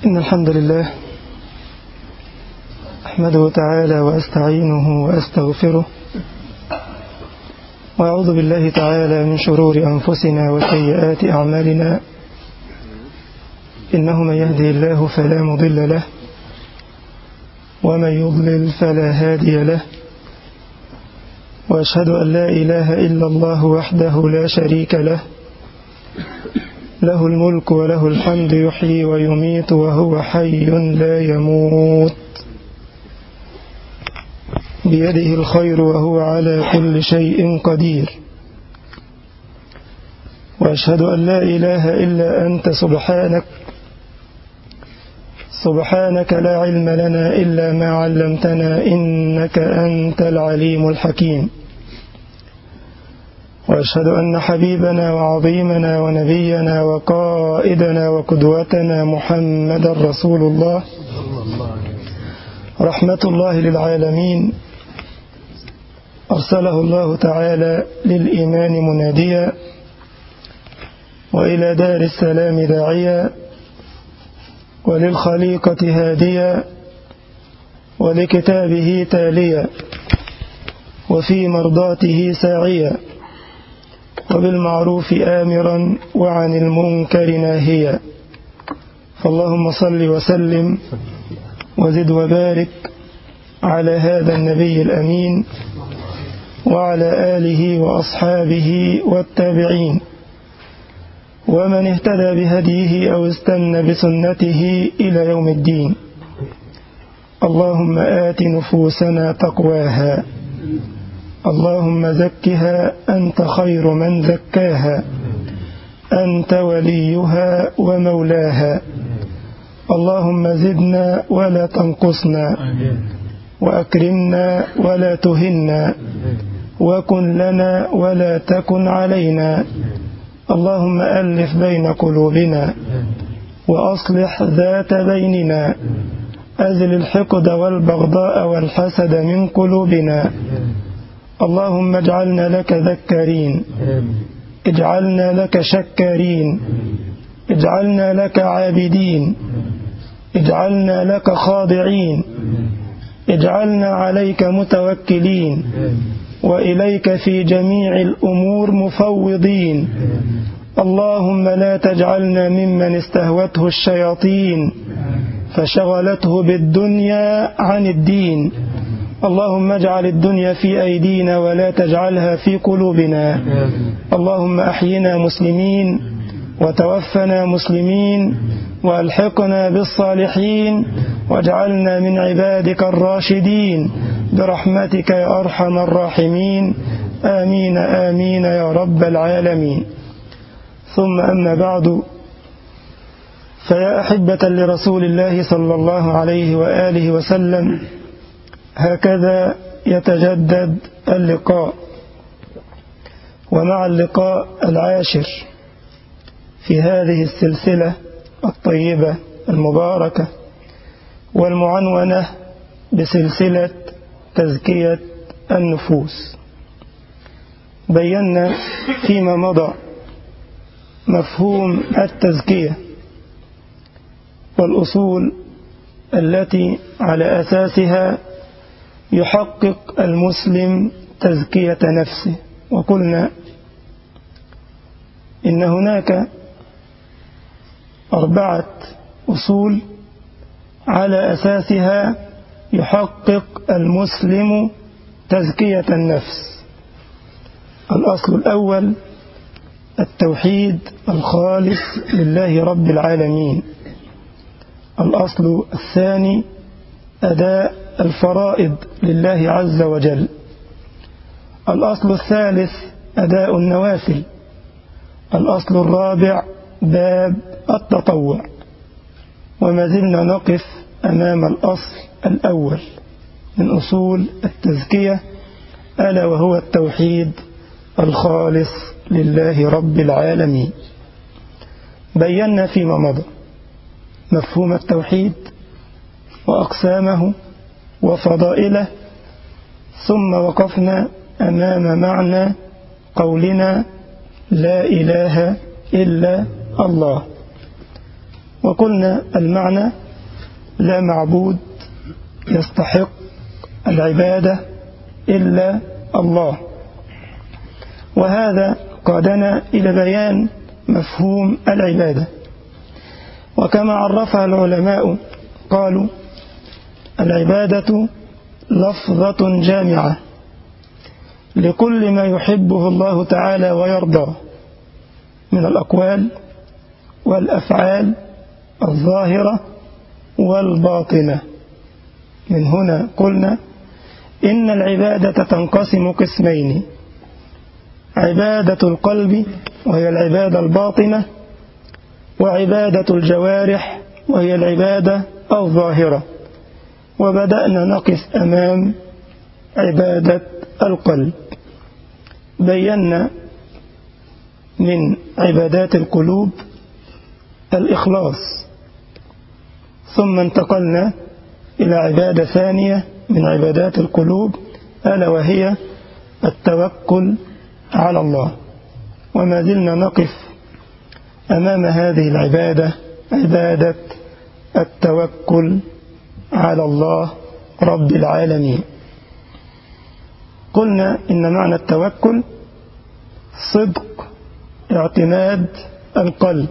إن الحمد لله أحمده تعالى وأستعينه وأستغفره وأعوذ بالله تعالى من شرور أنفسنا وسيئات أعمالنا إنه من يهدي الله فلا مضل له ومن يضلل فلا هادي له وأشهد أن لا إله إلا الله وحده لا شريك له له الملك وله الحمد يحيي ويميت وهو حي لا يموت بيده الخير وهو على كل شيء قدير وأشهد أن لا إله إلا أنت سبحانك سبحانك لا علم لنا إلا ما علمتنا إنك أنت العليم الحكيم وأشهد أن حبيبنا وعظيمنا ونبينا وقائدنا وقدوتنا محمد رسول الله رحمة الله للعالمين أرسله الله تعالى للإيمان مناديا وإلى دار السلام داعيا وللخليقة هاديا ولكتابه تاليا وفي مرضاته ساعيا وبالمعروف آمرا وعن المنكر ناهيا فاللهم صل وسلم وزد وبارك على هذا النبي الأمين وعلى آله وأصحابه والتابعين ومن اهتدى بهديه أو استنى بسنته إلى يوم الدين اللهم آت نفوسنا تقواها اللهم زكها أنت خير من زكاها أنت وليها ومولاها اللهم زدنا ولا تنقصنا وأكرمنا ولا تهنا وكن لنا ولا تكن علينا اللهم ألف بين قلوبنا وأصلح ذات بيننا أزل الحقد والبغضاء والحسد من قلوبنا اللهم اجعلنا لك ذكارين اجعلنا لك شكارين اجعلنا لك عابدين اجعلنا لك خاضعين اجعلنا عليك متوكلين وإليك في جميع الأمور مفوضين اللهم لا تجعلنا ممن استهوته الشياطين فشغلته بالدنيا عن الدين اللهم اجعل الدنيا في أيدينا ولا تجعلها في قلوبنا اللهم أحينا مسلمين وتوفنا مسلمين والحقنا بالصالحين واجعلنا من عبادك الراشدين برحمتك يا أرحم الراحمين آمين آمين يا رب العالمين ثم أما بعد فيا أحبة لرسول الله صلى الله عليه وآله وسلم هكذا يتجدد اللقاء ومع اللقاء العاشر في هذه السلسلة الطيبة المباركة والمعنونة بسلسلة تزكية النفوس بينا فيما مضى مفهوم التزكية والأصول التي على أساسها يحقق المسلم تزكية نفسه وقلنا إن هناك أربعة أصول على أساسها يحقق المسلم تزكية النفس الأصل الأول التوحيد الخالص لله رب العالمين الأصل الثاني أداء الفرائض لله عز وجل الأصل الثالث أداء النوافل الأصل الرابع باب التطوع وما زلنا نقف أمام الأصل الأول من أصول التزكية ألا وهو التوحيد الخالص لله رب العالمين بينا فيما مضى مفهوم التوحيد وأقسامه وفضائله ثم وقفنا أمام معنى قولنا لا إله إلا الله وقلنا المعنى لا معبود يستحق العبادة إلا الله وهذا قادنا إلى بيان مفهوم العبادة وكما عرفها العلماء قالوا العبادة لفظة جامعة لكل ما يحبه الله تعالى ويرضاه من الأقوال والأفعال الظاهرة والباطنة من هنا قلنا إن العبادة تنقسم قسمين عبادة القلب وهي العبادة الباطنة وعبادة الجوارح وهي العبادة الظاهرة وبدأنا نقف أمام عبادة القلب بينا من عبادات القلوب الإخلاص ثم انتقلنا إلى عبادة ثانية من عبادات القلوب ألا وهي التوكل على الله وما زلنا نقف أمام هذه العبادة عبادة التوكل على الله رب العالمين قلنا إن معنى التوكل صدق اعتماد القلب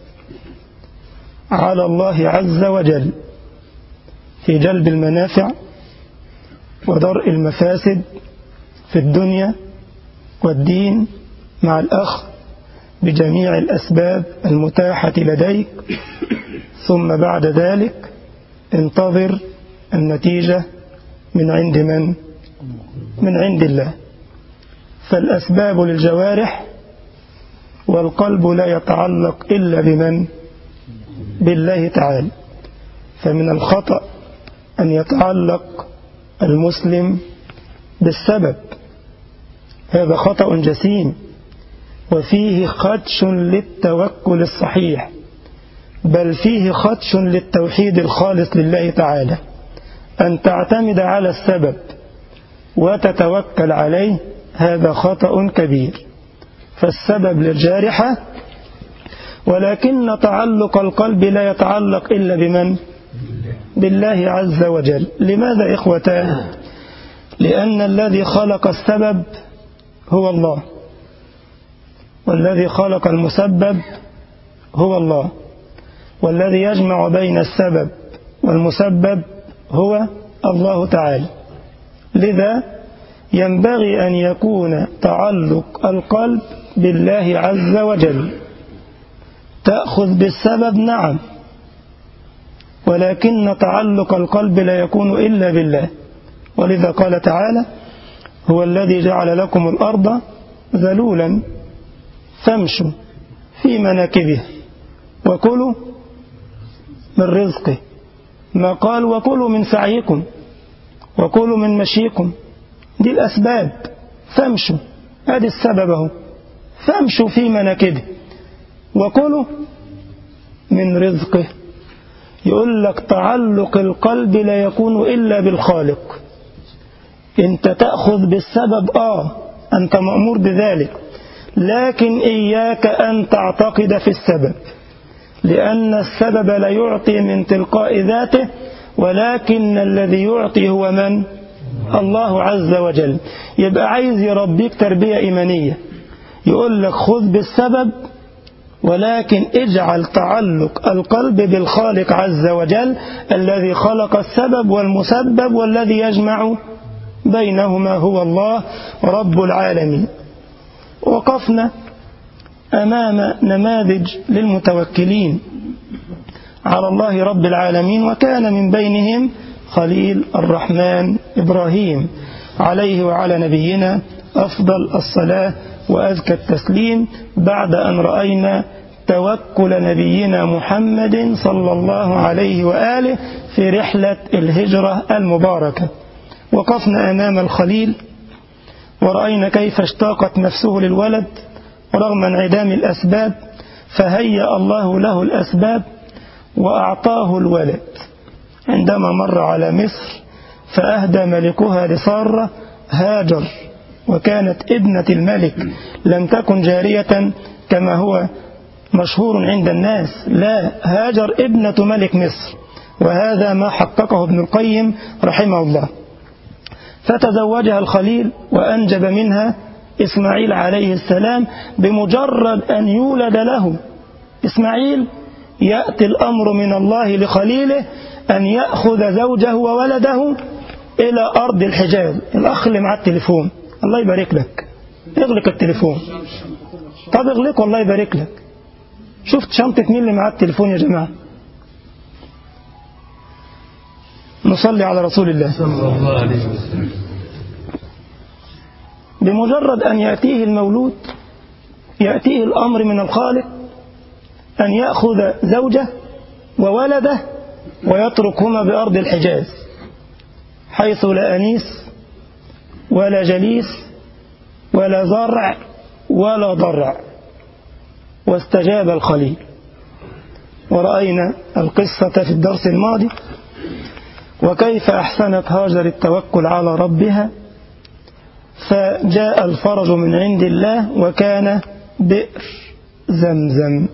على الله عز وجل في جلب المنافع ودرء المفاسد في الدنيا والدين مع الأخ بجميع الأسباب المتاحة لديك ثم بعد ذلك انتظر النتيجة من عند من؟ من عند الله فالأسباب للجوارح والقلب لا يتعلق إلا بمن؟ بالله تعالى فمن الخطأ أن يتعلق المسلم بالسبب هذا خطأ جسيم وفيه خدش للتوكل الصحيح بل فيه خدش للتوحيد الخالص لله تعالى أن تعتمد على السبب وتتوكل عليه هذا خطأ كبير فالسبب للجارحة ولكن تعلق القلب لا يتعلق إلا بمن؟ بالله عز وجل لماذا إخوتان؟ لأن الذي خلق السبب هو الله والذي خلق المسبب هو الله والذي يجمع بين السبب والمسبب هو الله تعالى لذا ينبغي أن يكون تعلق القلب بالله عز وجل تأخذ بالسبب نعم ولكن تعلق القلب لا يكون إلا بالله ولذا قال تعالى هو الذي جعل لكم الأرض ذلولا فامشوا في مناكبها وكلوا من رزقه ما قال وكلوا من سعيكم وكلوا من مشيكم دي الأسباب فامشوا هذه السبب اهو فامشوا في مناكبه وكلوا من رزقه يقول لك تعلق القلب لا يكون إلا بالخالق انت تأخذ بالسبب آه أنت مأمور بذلك لكن إياك أن تعتقد في السبب لأن السبب لا يعطي من تلقاء ذاته ولكن الذي يعطي هو من؟ الله عز وجل يبقى عايز يربيك تربية إيمانية يقول لك خذ بالسبب ولكن اجعل تعلق القلب بالخالق عز وجل الذي خلق السبب والمسبب والذي يجمع بينهما هو الله رب العالمين وقفنا أمام نماذج للمتوكلين على الله رب العالمين وكان من بينهم خليل الرحمن إبراهيم عليه وعلى نبينا أفضل الصلاة وأزكى التسليم بعد أن رأينا توكل نبينا محمد صلى الله عليه وآله في رحلة الهجرة المباركة وقفنا أمام الخليل ورأينا كيف اشتاقت نفسه للولد رغم انعدام الأسباب فهيأ الله له الأسباب وأعطاه الولد عندما مر على مصر فأهدى ملكها لسارة هاجر وكانت ابنة الملك لم تكن جارية كما هو مشهور عند الناس لا هاجر ابنة ملك مصر وهذا ما حققه ابن القيم رحمه الله فتزوجها الخليل وأنجب منها إسماعيل عليه السلام بمجرد أن يولد له إسماعيل يأتي الأمر من الله لخليله أن يأخذ زوجه وولده إلى أرض الحجاز الأخ اللي معاه التليفون الله يبارك لك اغلق التليفون طب اغلقه الله يبارك لك شفت شنطة مين اللي معاه التليفون يا جماعة نصلي على رسول الله صلى الله عليه وسلم بمجرد أن يأتيه المولود يأتيه الأمر من الخالق أن يأخذ زوجه وولده ويتركهما بأرض الحجاز حيث لا أنيس ولا جليس ولا زرع ولا ضرع واستجاب الخليل ورأينا القصة في الدرس الماضي وكيف أحسنت هاجر التوكل على ربها فجاء الفرج من عند الله وكان بئر زمزم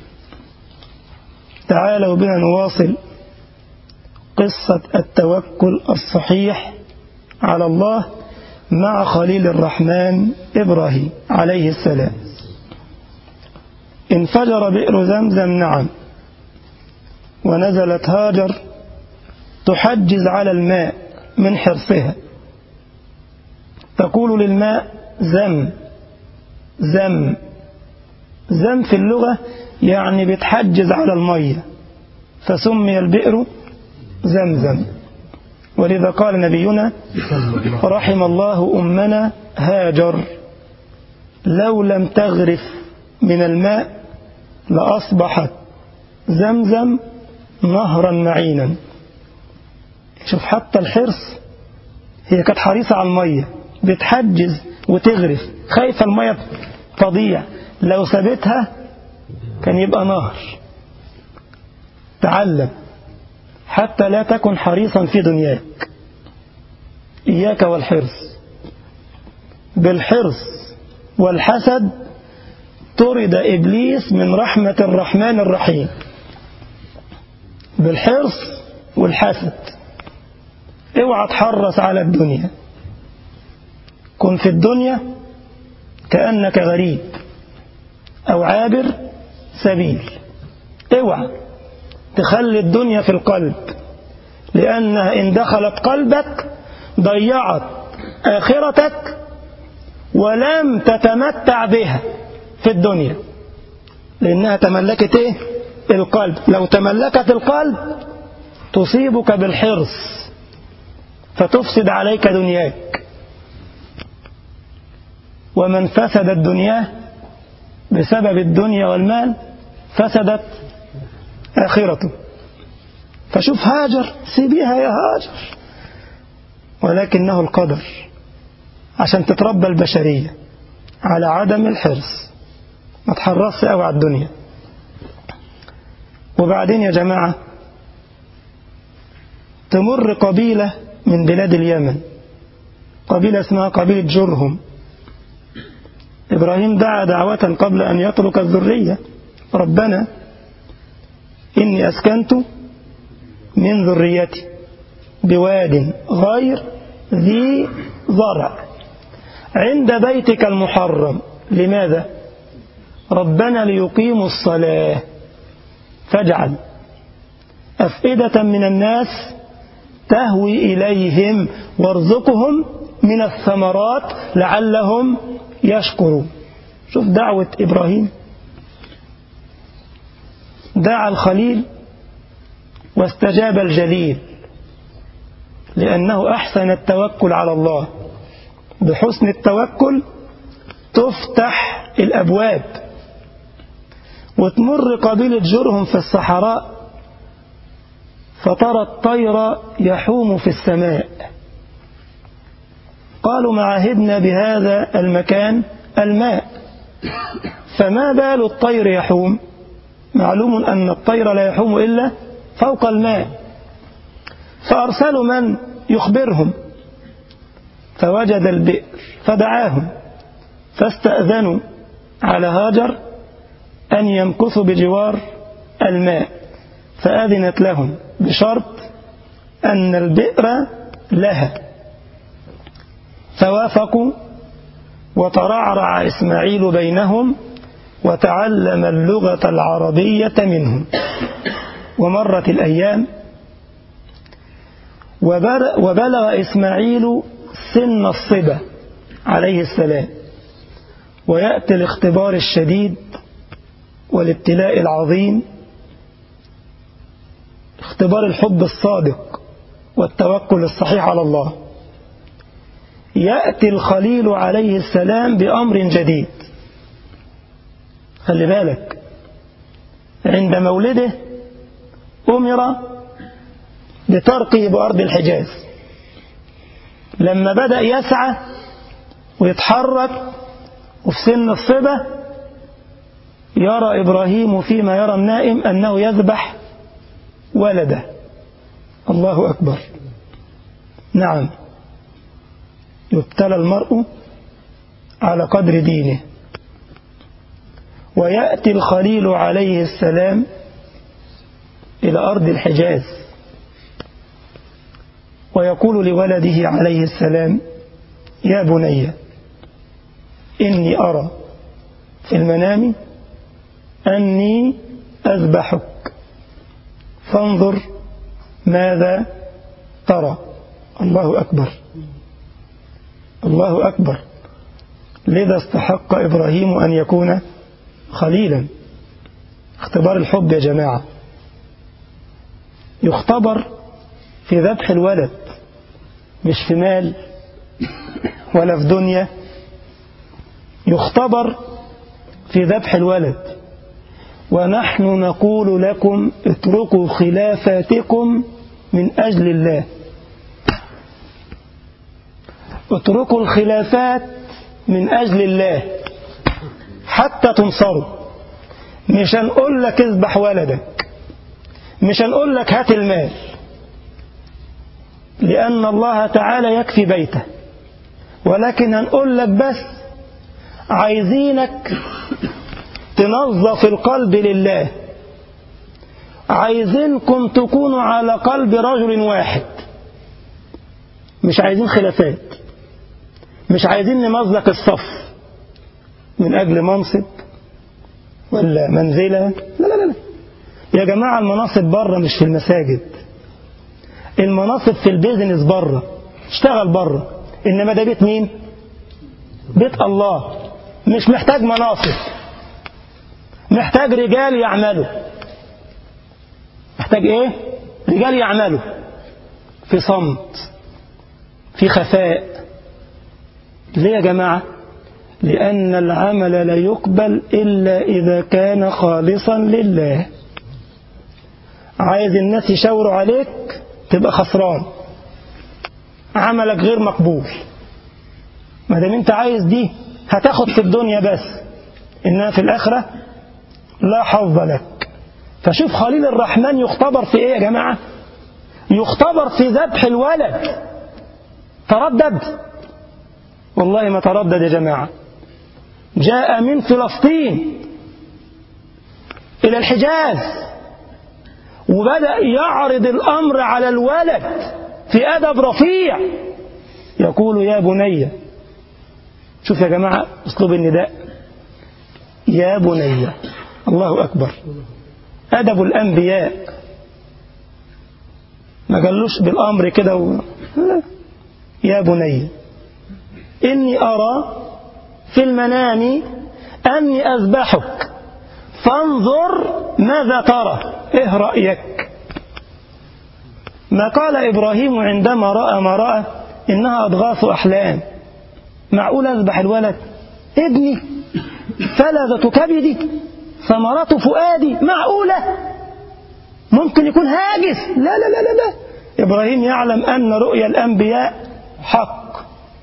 تعالوا بنا نواصل قصة التوكل الصحيح على الله مع خليل الرحمن إبراهيم عليه السلام انفجر بئر زمزم نعم ونزلت هاجر تحجز على الماء من حرصها تقول للماء زم زم زم في اللغة يعني بتحجز على المية فسمي البئر زمزم ولذا قال نبينا رحم الله أمنا هاجر لو لم تغرف من الماء لأصبحت زمزم نهرا معينا شوف حتى الحرص هي كانت حريصة على المية بتحجز وتغرف خايفة المية تضيع لو سابتها كان يبقى نهر تعلم حتى لا تكن حريصا في دنياك إياك والحرص بالحرص والحسد طرد إبليس من رحمة الرحمن الرحيم بالحرص والحسد اوعى تحرص على الدنيا كن في الدنيا كأنك غريب أو عابر سبيل اوعى تخلي الدنيا في القلب لأنها إن دخلت قلبك ضيعت آخرتك ولم تتمتع بها في الدنيا لأنها تملكت إيه؟ القلب لو تملكت القلب تصيبك بالحرص فتفسد عليك دنياك ومن فسد الدنيا بسبب الدنيا والمال فسدت آخرته فشوف هاجر سيبيها يا هاجر ولكنه القدر عشان تتربى البشرية على عدم الحرص ما تحرصش قوي على الدنيا وبعدين يا جماعة تمر قبيلة من بلاد اليمن قبيلة اسمها قبيلة جرهم إبراهيم دعا دعوة قبل أن يترك الذرية ربنا إني أسكنت من ذريتي بواد غير ذي زرع عند بيتك المحرم لماذا ربنا ليقيموا الصلاة فاجعل أفئدة من الناس تهوي إليهم وارزقهم من الثمرات لعلهم يشكرون شوف دعوة إبراهيم دعا الخليل واستجاب الجليل لأنه أحسن التوكل على الله بحسن التوكل تفتح الأبواب وتمر قبيلة جرهم في الصحراء فترى الطير يحوم في السماء قالوا ما عهدنا بهذا المكان الماء فما بال الطير يحوم معلوم أن الطير لا يحوم إلا فوق الماء فأرسلوا من يخبرهم فوجد البئر فدعاهم فاستأذنوا على هاجر أن يمكثوا بجوار الماء فأذنت لهم بشرط أن البئر لها فوافقوا وترعرع إسماعيل بينهم وتعلم اللغة العربية منهم ومرت الأيام وبلغ إسماعيل سن الصبا عليه السلام ويأتي الاختبار الشديد والابتلاء العظيم اختبار الحب الصادق والتوكل الصحيح على الله يأتي الخليل عليه السلام بأمر جديد خلي بالك عند مولده أمر بترقه بأرض الحجاز لما بدأ يسعى ويتحرك وفي سن الصبا يرى إبراهيم فيما يرى النائم أنه يذبح ولده الله أكبر نعم يبتلى المرء على قدر دينه ويأتي الخليل عليه السلام إلى أرض الحجاز ويقول لولده عليه السلام يا بني إني أرى في المنام أني أذبحك فانظر ماذا ترى الله أكبر الله أكبر لذا استحق إبراهيم أن يكون خليلا اختبار الحب يا جماعة يختبر في ذبح الولد مش في مال ولا في دنيا يختبر في ذبح الولد ونحن نقول لكم اتركوا خلافاتكم من أجل الله اتركوا الخلافات من أجل الله حتى تنصروا مش هنقول لك اذبح ولدك مش هنقول لك هات المال لأن الله تعالى يكفي بيته ولكن هنقول لك بس عايزينك تنظف القلب لله عايزينكم تكونوا على قلب رجل واحد مش عايزين خلافات مش عايزين نمزق الصف من أجل منصب ولا منزلة لا لا لا يا جماعة المناصب بره مش في المساجد المناصب في البيزنس بره اشتغل بره إنما ده بيت مين بيت الله مش محتاج مناصب محتاج رجال يعملوا محتاج ايه رجال يعملوا في صمت في خفاء ليه يا جماعة لأن العمل لا يقبل إلا إذا كان خالصا لله عايز الناس يشاوروا عليك تبقى خسران عملك غير مقبول ما دام انت عايز دي هتاخد في الدنيا بس انما في الاخره لا حظ لك فشوف خليل الرحمن يختبر في ايه يا جماعه يختبر في ذبح الولد تردد والله ما تردد يا جماعه جاء من فلسطين الى الحجاز وبدا يعرض الامر على الولد في ادب رفيع يقول يا بني شوف يا جماعة أسلوب النداء يا بني الله أكبر أدب الأنبياء ما قالوش بالأمر كده و... لا. يا بني إني أرى في المنام أني أذبحك فانظر ماذا ترى إيه رأيك ما قال إبراهيم عندما رأى ما رأى إنها أضغاث أحلام معقول أذبح الولد ابني فلذة كبدي ثمرة فؤادي معقولة ممكن يكون هاجس لا لا لا لا, لا. إبراهيم يعلم أن رؤيا الأنبياء حق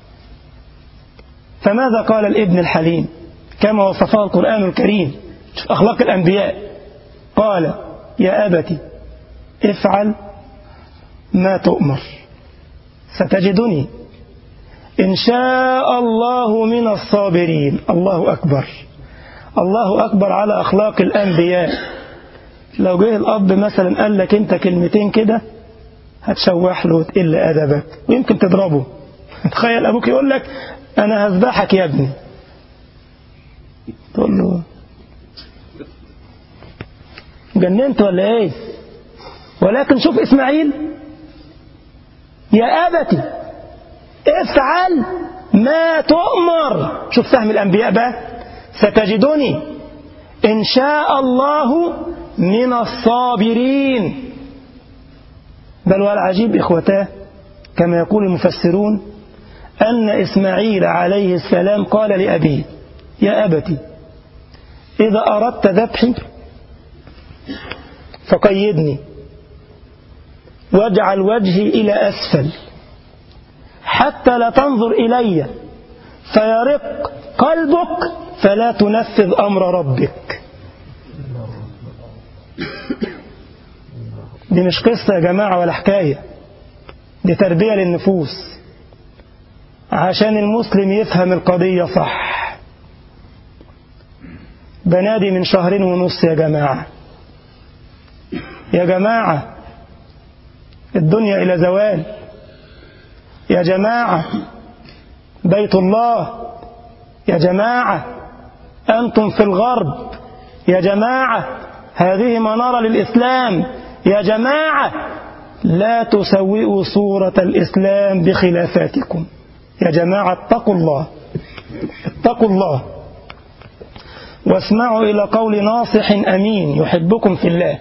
فماذا قال الابن الحليم كما وصفه القرآن الكريم شوف أخلاق الأنبياء قال يا أبت افعل ما تؤمر ستجدني إن شاء الله من الصابرين الله أكبر الله أكبر على أخلاق الأنبياء لو جه الأب مثلا قال لك أنت كلمتين كده هتشوح له وتقل أدبك ويمكن تضربه تخيل أبوك يقول لك أنا هذبحك يا ابني تقول له جننت ولا ايه ولكن شوف إسماعيل يا أبتي افعل ما تؤمر شوف فهم الأنبياء بقى ستجدني إن شاء الله من الصابرين بل والعجيب إخوتاه كما يقول المفسرون أن إسماعيل عليه السلام قال لأبيه يا أبتي إذا أردت ذبحي فقيدني واجعل وجهي إلى أسفل حتى لا تنظر إلي فيرق قلبك فلا تنفذ أمر ربك دي مش قصة يا جماعة ولا حكاية دي تربية للنفوس عشان المسلم يفهم القضية صح بنادي من شهرين ونص يا جماعة يا جماعة الدنيا إلى زوال يا جماعة بيت الله يا جماعة أنتم في الغرب يا جماعة هذه منارة للإسلام يا جماعة لا تسوئوا صورة الإسلام بخلافاتكم يا جماعة اتقوا الله اتقوا الله واسمعوا إلى قول ناصح أمين يحبكم في الله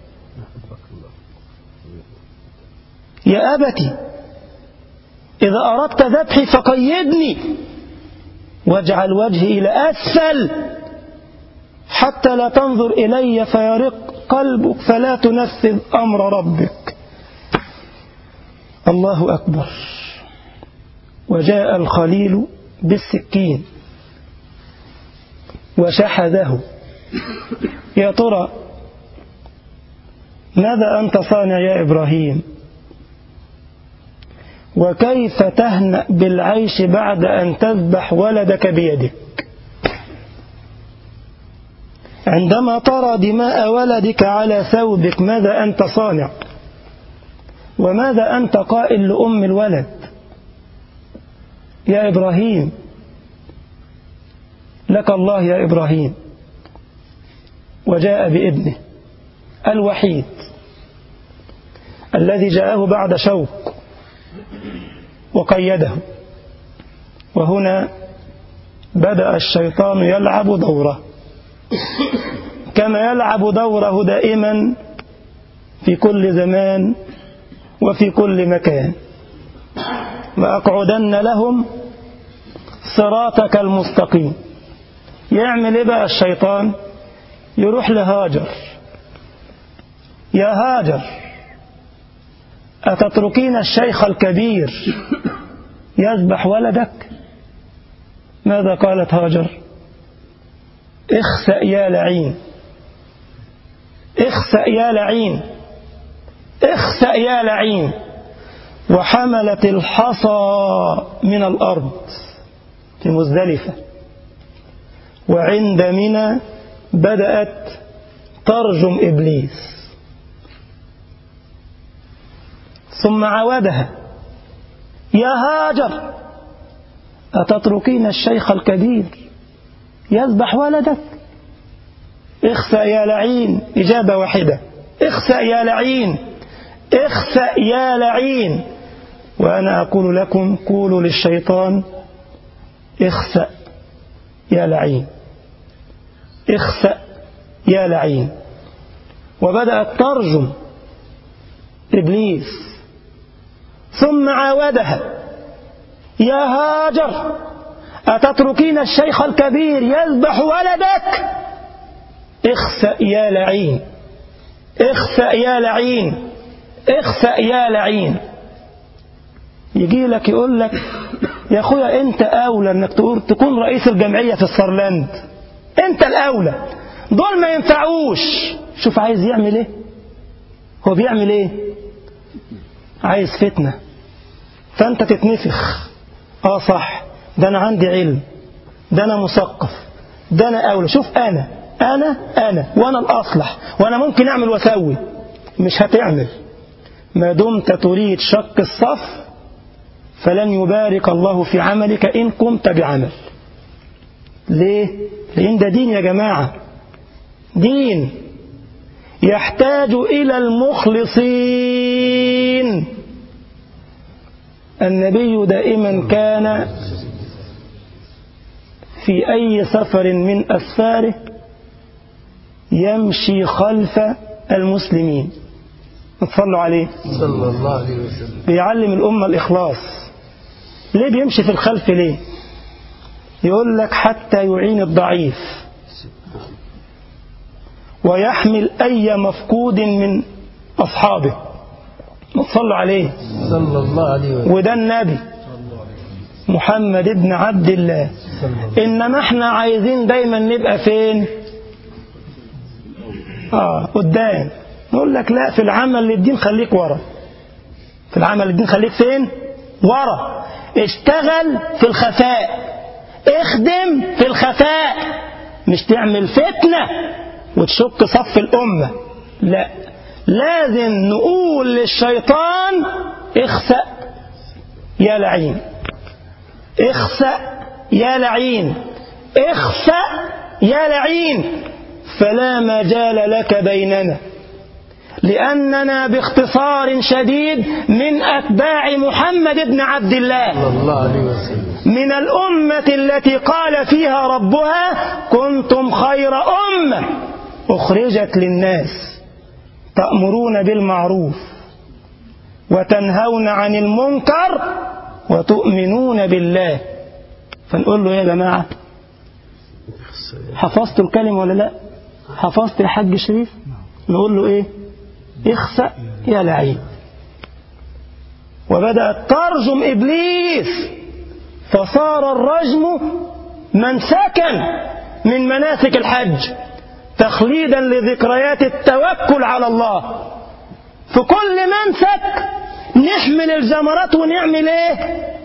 يا أبتي إذا أردت ذبحي فقيدني واجعل وجهي إلى أسفل حتى لا تنظر إلي فيرق قلبك فلا تنفذ أمر ربك الله أكبر وجاء الخليل بالسكين وشحذه يا ترى ماذا أنت صانع يا إبراهيم وكيف تهنأ بالعيش بعد أن تذبح ولدك بيدك عندما ترى دماء ولدك على ثوبك ماذا أنت صانع وماذا أنت قائل لأم الولد يا إبراهيم لك الله يا إبراهيم وجاء بابنه الوحيد الذي جاءه بعد شوق وقيده وهنا بدأ الشيطان يلعب دوره كما يلعب دوره دائما في كل زمان وفي كل مكان وأقعدن لهم صراطك المستقيم يعمل ايه بقى الشيطان يروح لهاجر يا هاجر أتتركين الشيخ الكبير يذبح ولدك ماذا قالت هاجر اخسأ يا لعين اخسأ يا لعين اخسأ يا لعين وحملت الحصى من الأرض في مزدلفة وعند منى بدأت ترجم إبليس ثم عودها يا هاجر أتتركين الشيخ الكبير يذبح ولدك اخسأ يا لعين إجابة واحدة اخسأ يا لعين اخسأ يا لعين وأنا أقول لكم قولوا للشيطان اخسأ يا لعين اخسأ يا لعين وبدأت ترجم إبليس ثم عاودها يا هاجر أتتركين الشيخ الكبير يذبح ولدك اخسأ يا لعين اخسأ يا لعين اخسأ يا لعين يجي لك يقول لك يا اخويا انت اولى انك تكون رئيس الجمعية في السرلاند انت الاولى دول ما ينفعوش شوف عايز يعمل ايه هو بيعمل ايه عايز فتنة فانت تتنفخ اه صح ده انا عندي علم ده انا مثقف ده أنا أولى شوف أنا أنا أنا وأنا الأصلح وأنا ممكن أعمل وأسوي مش هتعمل ما دمت تريد شق الصف فلن يبارك الله في عملك إن قمت بعمل ليه؟ لأن ده دين يا جماعة دين يحتاج إلى المخلصين النبي دائما كان في أي سفر من أسفاره يمشي خلف المسلمين صلوا عليه صلى الله عليه وسلم بيعلم الأمة الإخلاص ليه بيمشي في الخلف ليه يقول لك حتى يعين الضعيف ويحمل أي مفقود من أصحابه صلوا عليه صلى الله عليه وسلم وده النبي محمد ابن عبد الله صلى الله إنما احنا عايزين دايما نبقى فين آه قدام نقول لك لا في العمل للدين خليك ورا في العمل للدين خليك فين ورا اشتغل في الخفاء اخدم في الخفاء مش تعمل فتنة وتشك صف الأمة لا لازم نقول للشيطان اخسأ يا لعين اخسأ يا لعين اخسأ يا لعين فلا مجال لك بيننا لأننا باختصار شديد من أتباع محمد بن عبد الله صلى الله عليه وسلم من الأمة التي قال فيها ربها كنتم خير أمة أخرجت للناس تأمرون بالمعروف وتنهون عن المنكر وتؤمنون بالله فنقول له يا جماعة حفظت الكلمة ولا لا حفظت يا حاج شريف نقول له ايه اخسأ يا لعين وبدأت ترجم إبليس فصار الرجم منسكا من مناسك الحج تخليدا لذكريات التوكل على الله في كل منسك نحمل الجمرات ونعمل ايه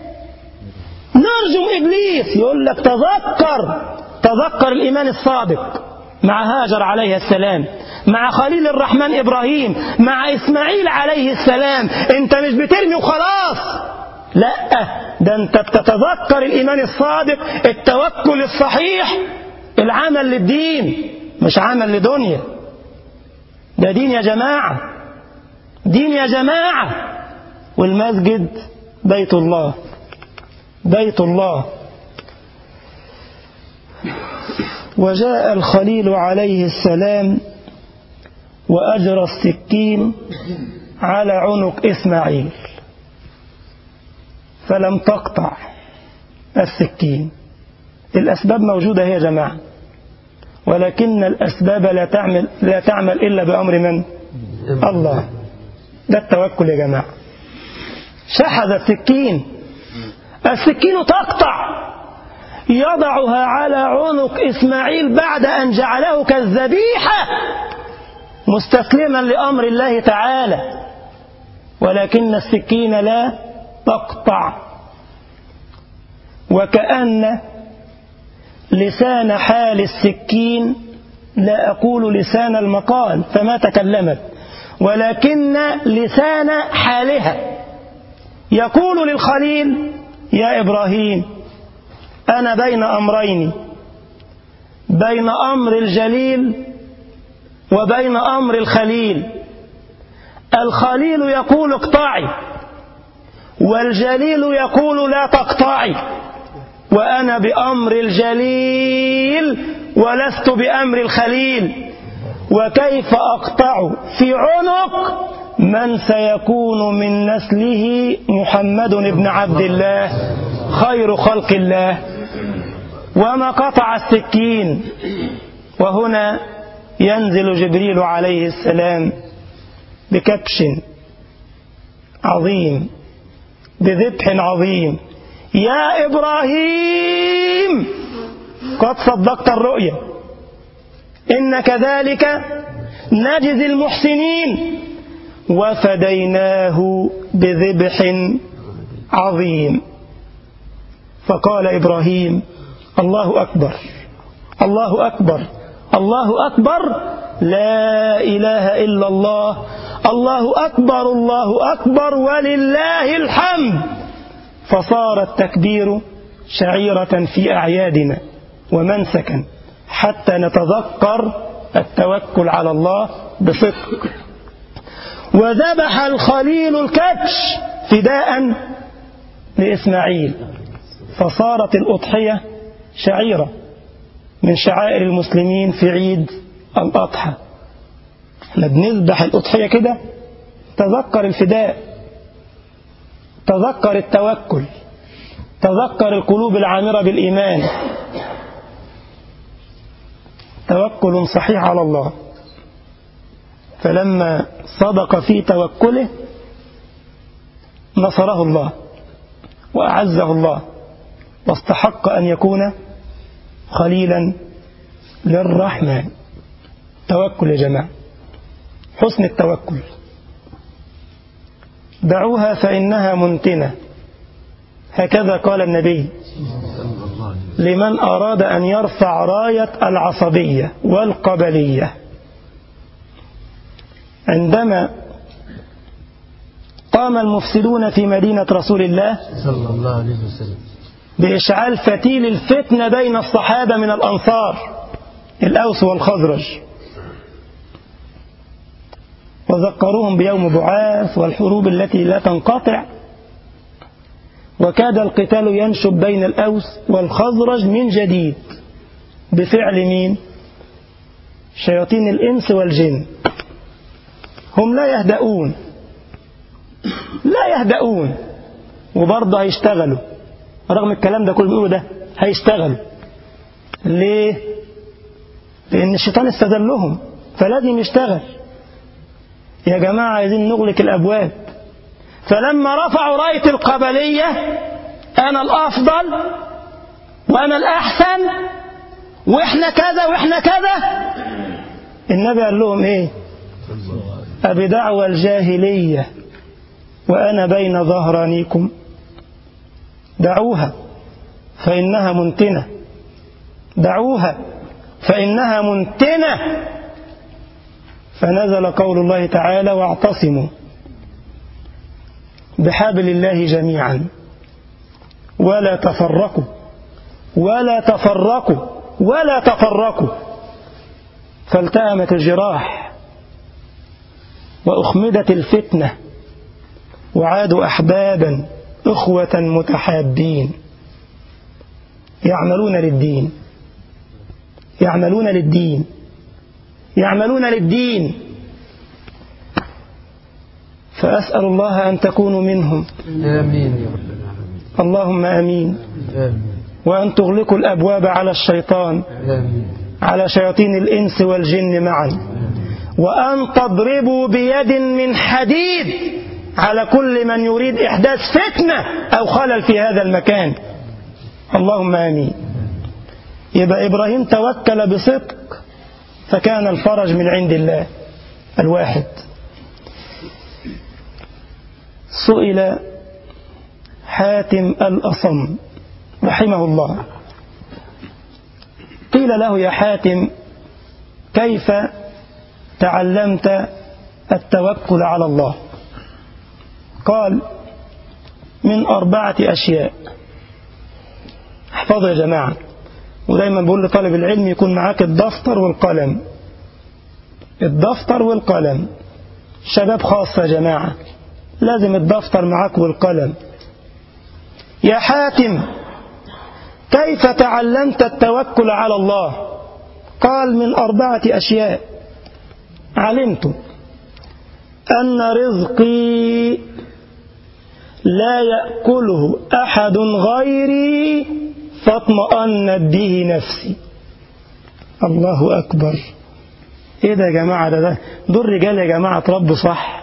نرجم ابليس يقول لك تذكر تذكر الايمان الصادق مع هاجر عليه السلام مع خليل الرحمن ابراهيم مع اسماعيل عليه السلام انت مش بترمي وخلاص لا ده انت بتتذكر الايمان الصادق التوكل الصحيح العمل للدين مش عمل لدنيا ده دين يا جماعه دين يا جماعه والمسجد بيت الله بيت الله وجاء الخليل عليه السلام وأجرى السكين على عنق إسماعيل فلم تقطع السكين الأسباب موجودة هي يا جماعة ولكن الأسباب لا تعمل, لا تعمل إلا بأمر من؟ الله ده التوكل يا جماعة شحذ السكين السكين تقطع يضعها على عنق إسماعيل بعد أن جعله كالذبيحة مستسلما لأمر الله تعالى ولكن السكين لا تقطع وكأن لسان حال السكين لا أقول لسان المقال فما تكلمت ولكن لسان حالها يقول للخليل يا إبراهيم أنا بين أمرين بين أمر الجليل وبين أمر الخليل الخليل يقول اقطعي والجليل يقول لا تقطعي وأنا بأمر الجليل ولست بأمر الخليل وكيف أقطع في عنق من سيكون من نسله محمد بن عبد الله خير خلق الله وما قطع السكين وهنا ينزل جبريل عليه السلام بكبش عظيم بذبح عظيم يا إبراهيم قد صدقت الرؤيا إن كذلك نجزي المحسنين وفديناه بذبح عظيم فقال إبراهيم الله أكبر الله أكبر الله أكبر لا إله إلا الله الله أكبر الله أكبر ولله الحمد فصار التكبير شعيرة في أعيادنا ومنسكا حتى نتذكر التوكل على الله بصدق وذبح الخليل الكبش فداء لإسماعيل فصارت الأضحية شعيرة من شعائر المسلمين في عيد الأضحى احنا بنذبح الأضحية كده تذكر الفداء تذكر التوكل تذكر القلوب العامرة بالإيمان توكل صحيح على الله فلما صدق في توكله نصره الله وأعزه الله واستحق أن يكون خليلا للرحمن توكل يا جماعة حسن التوكل دعوها فإنها منتنة هكذا قال النبي لمن أراد أن يرفع راية العصبية والقبلية عندما قام المفسدون في مدينة رسول الله صلى الله عليه وسلم بإشعال فتيل الفتنة بين الصحابة من الأنصار الأوس والخزرج وذكروهم بيوم بعاث والحروب التي لا تنقطع وكاد القتال ينشب بين الأوس والخزرج من جديد بفعل مين شياطين الإنس والجن هم لا يهدؤون لا يهدؤون وبرضه هيشتغلوا رغم الكلام ده كله بيقولوا ده هيشتغلوا ليه لأن الشيطان استذلهم فلازم يشتغل يا جماعة عايزين نغلق الأبواب فلما رفعوا راية القبلية أنا الأفضل وأنا الأحسن وإحنا كذا وإحنا كذا النبي قال لهم إيه أبدعوى الجاهلية وأنا بين ظهرانيكم دعوها فإنها منتنة دعوها فإنها منتنة فنزل قول الله تعالى واعتصموا بحبل الله جميعا ولا تفرقوا ولا تفرقوا ولا تفرقوا فالتأمت الجراح وأخمدت الفتنة وعادوا أحبابا إخوة متحابين يعملون للدين يعملون للدين يعملون للدين فأسأل الله أن تكونوا منهم آمين يا رب العالمين اللهم أمين آمين وأن تغلقوا الأبواب على الشيطان آمين على شياطين الإنس والجن معا وأن تضربوا بيد من حديد على كل من يريد إحداث فتنة أو خلل في هذا المكان اللهم آمين يبقى إبراهيم توكل بصدق فكان الفرج من عند الله الواحد سئل حاتم الأصم رحمه الله قيل له يا حاتم كيف تعلمت التوكل على الله قال من أربعة أشياء احفظوا يا جماعة ودايما بقول لطالب العلم يكون معاك الدفتر والقلم الدفتر والقلم شباب خاصة يا جماعة لازم الدفتر معاك والقلم يا حاتم كيف تعلمت التوكل على الله قال من أربعة أشياء علمت أن رزقي لا يأكله أحد غيري فاطمأنت به نفسي الله أكبر إيه ده يا جماعة ده ده دول رجال يا جماعة تربوا صح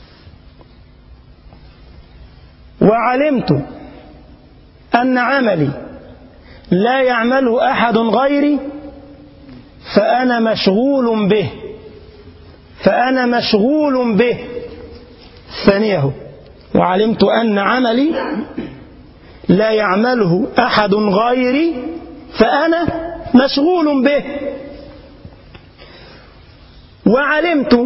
وعلمت أن عملي لا يعمله أحد غيري فأنا مشغول به فأنا مشغول به ثانيه وعلمت أن عملي لا يعمله أحد غيري فأنا مشغول به وعلمت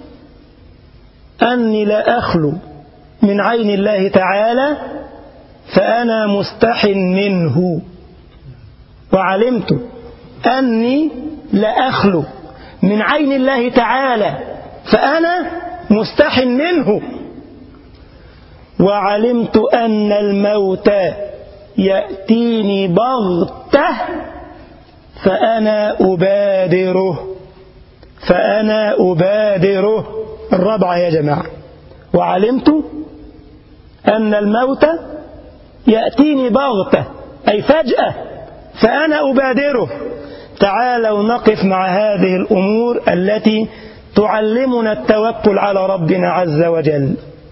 أني لا أخلو من عين الله تعالى فأنا مستح منه وعلمت أني لا أخلو من عين الله تعالى فأنا مستح منه وعلمت أن الموت يأتيني بغتة فأنا أبادره فأنا أبادره الرابعة يا جماعة وعلمت أن الموت يأتيني بغتة أي فجأة فأنا أبادره تعالوا نقف مع هذه الأمور التي تعلمنا التوكل على ربنا عز وجل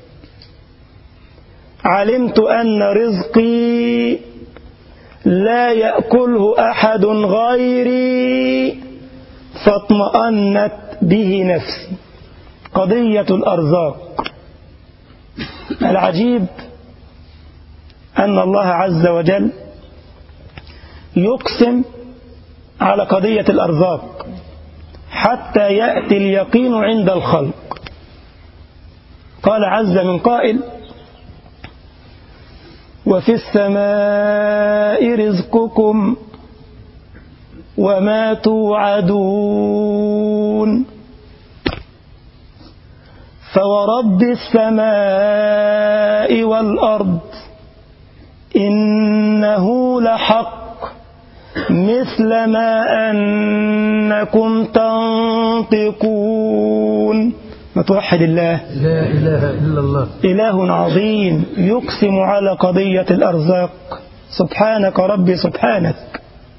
علمت أن رزقي لا يأكله أحد غيري فاطمأنت به نفسي قضية الأرزاق العجيب أن الله عز وجل يقسم على قضية الأرزاق حتى يأتي اليقين عند الخلق قال عز من قائل وفي السماء رزقكم وما توعدون فورب السماء والأرض إنه لحق مثل ما أنكم تنطقون ما توحد الله لا إله إلا الله إله عظيم يقسم على قضية الأرزاق سبحانك ربي سبحانك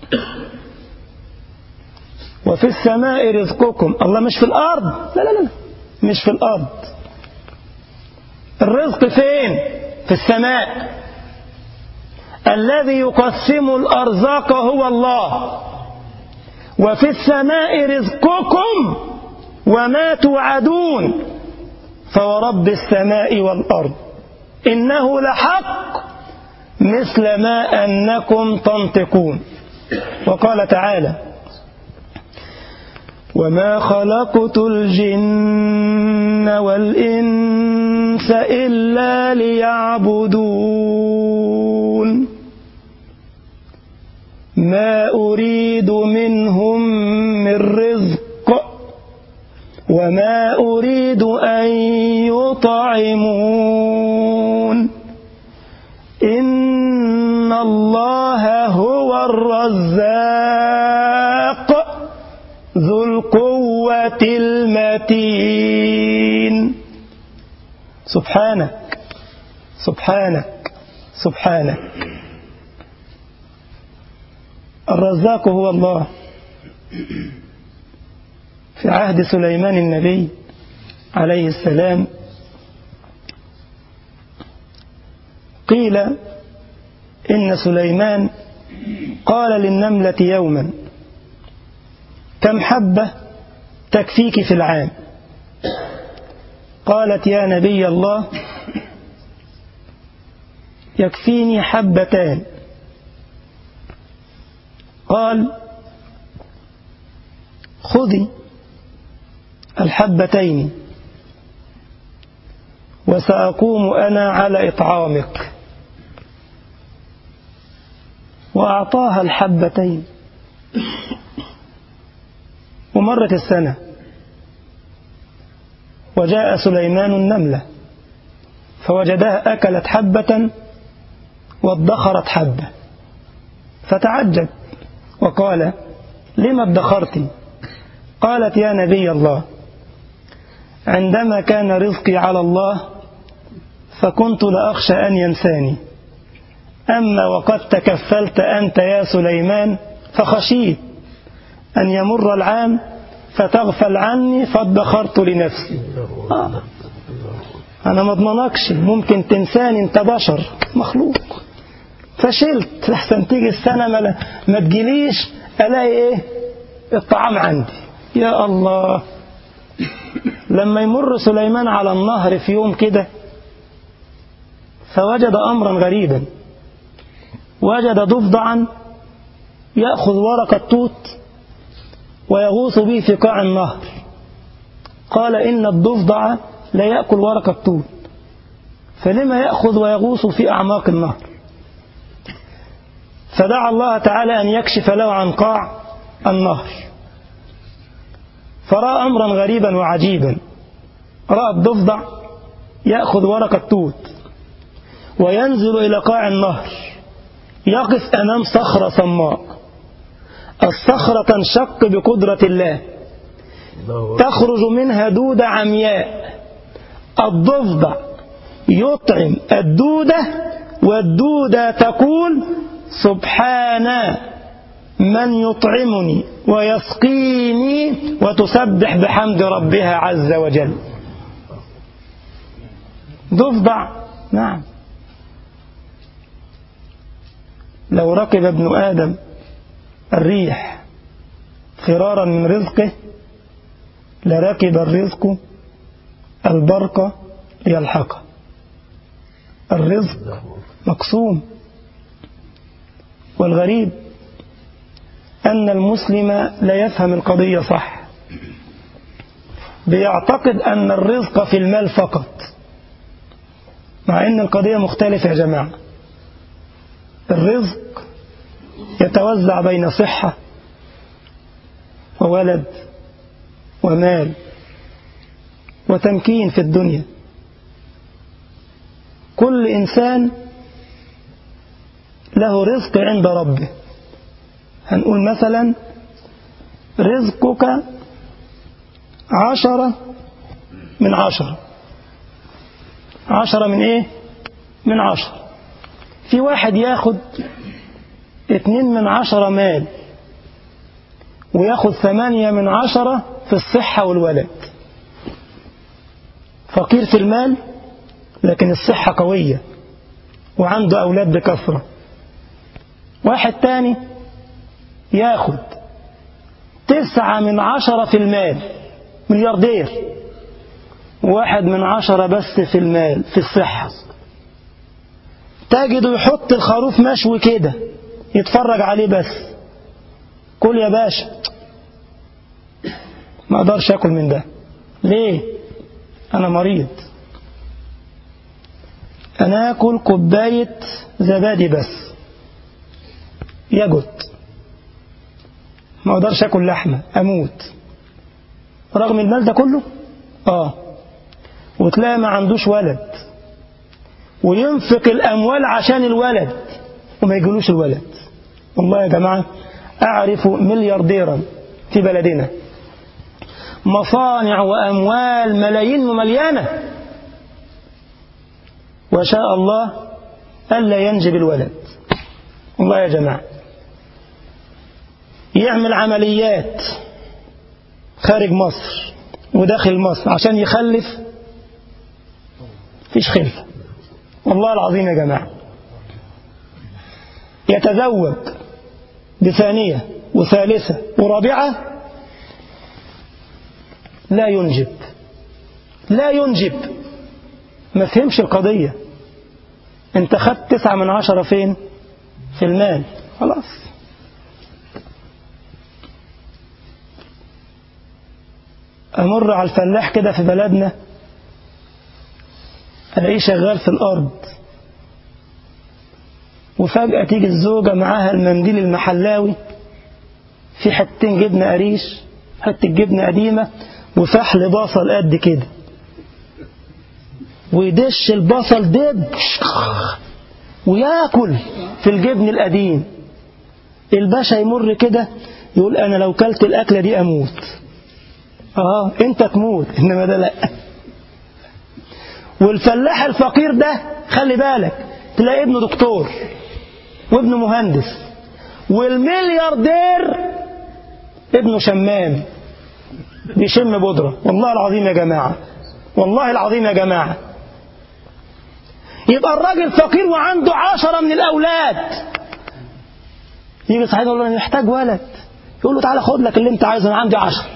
وفي السماء رزقكم الله مش في الأرض لا لا لا مش في الأرض الرزق فين في السماء الذي يقسم الأرزاق هو الله وفي السماء رزقكم وما توعدون فورب السماء والأرض إنه لحق مثل ما أنكم تنطقون وقال تعالى وما خلقت الجن والإنس إلا ليعبدون ما أريد منهم من رزق وما أريد أن يطعمون إن الله هو الرزاق ذو القوة المتين سبحانك سبحانك سبحانك الرزاق هو الله في عهد سليمان النبي عليه السلام قيل إن سليمان قال للنملة يوما كم حبة تكفيك في العام قالت يا نبي الله يكفيني حبتان قال خذي الحبتين وسأقوم أنا على إطعامك وأعطاها الحبتين ومرت السنة وجاء سليمان النملة فوجدها أكلت حبة وادخرت حبة فتعجب وقال لما ادخرت قالت يا نبي الله عندما كان رزقي على الله فكنت لأخشى أن ينساني أما وقد تكفلت أنت يا سليمان فخشيت أن يمر العام فتغفل عني فادخرت لنفسي آه. أنا ما اضمنكش ممكن تنساني أنت بشر مخلوق فشلت لحسن تيجي السنة ما, ما تجيليش ألاقي إيه الطعام عندي يا الله لما يمر سليمان على النهر في يوم كده فوجد أمرا غريبا وجد ضفدعا يأخذ ورق التوت ويغوص به في قاع النهر قال إن الضفدع لا يأكل ورق التوت فلما يأخذ ويغوص في أعماق النهر فدعا الله تعالى أن يكشف له عن قاع النهر فرأى أمرا غريبا وعجيبا رأى الضفدع يأخذ ورق التوت وينزل إلى قاع النهر يقف أمام صخرة صماء الصخرة تنشق بقدرة الله تخرج منها دودة عمياء الضفدع يطعم الدودة والدودة تقول سبحان من يطعمني ويسقيني وتسبح بحمد ربها عز وجل ضفدع نعم لو ركب ابن آدم الريح فرارا من رزقه لركب الرزق البرق ليلحقه الرزق مقسوم والغريب أن المسلم لا يفهم القضية صح بيعتقد أن الرزق في المال فقط مع أن القضية مختلفة يا جماعة الرزق يتوزع بين صحة وولد ومال وتمكين في الدنيا كل إنسان له رزق عند ربه هنقول مثلا رزقك عشرة من عشرة عشرة من ايه من عشرة في واحد ياخد اتنين من عشرة مال وياخد ثمانية من عشرة في الصحة والولد فقير في المال لكن الصحة قوية وعنده أولاد بكثرة واحد تاني ياخد تسعة من عشرة في المال ملياردير واحد من عشرة بس في المال في الصحة تجده يحط الخروف مشوي كده يتفرج عليه بس كل يا باشا ما اقدرش اكل من ده ليه انا مريض انا اكل كوبايه زبادي بس يجد ما اقدرش اكل لحمه اموت رغم المال ده كله اه وتلاقي ما عندوش ولد وينفق الاموال عشان الولد وما يجيلوش الولد والله يا جماعه اعرف مليارديرا في بلدنا مصانع واموال ملايين ومليانه وشاء الله الا ينجب الولد والله يا جماعه يعمل عمليات خارج مصر وداخل مصر عشان يخلف فيش خلفة والله العظيم يا جماعة يتزوج بثانية وثالثة ورابعة لا ينجب لا ينجب ما فهمش القضية انت خدت تسعة من عشرة فين في المال خلاص أمر على الفلاح كده في بلدنا ألاقيه شغال في الأرض وفجأة تيجي الزوجة معاها المنديل المحلاوي في حتتين جبنة قريش حتة جبنة قديمة وفحل بصل قد كده ويدش البصل دب وياكل في الجبن القديم الباشا يمر كده يقول أنا لو كلت الأكلة دي أموت اه انت تموت انما ده لا والفلاح الفقير ده خلي بالك تلاقي ابنه دكتور وابنه مهندس والملياردير ابنه شمام بيشم بودرة والله العظيم يا جماعة والله العظيم يا جماعة يبقى الراجل فقير وعنده عشرة من الأولاد يجي صاحبه يقول له أنا محتاج ولد يقول له تعالى خد لك اللي انت عايزه انا عندي عشرة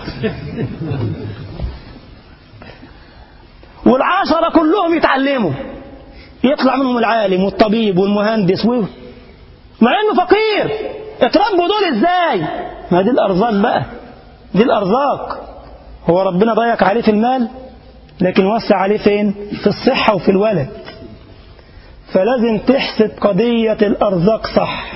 والعشرة كلهم يتعلموا يطلع منهم العالم والطبيب والمهندس و... مع انه فقير اتربوا دول ازاي ما دي الارزاق بقى دي الارزاق هو ربنا ضيق عليه في المال لكن وسع عليه فين في الصحة وفي الولد فلازم تحسب قضية الأرزاق صح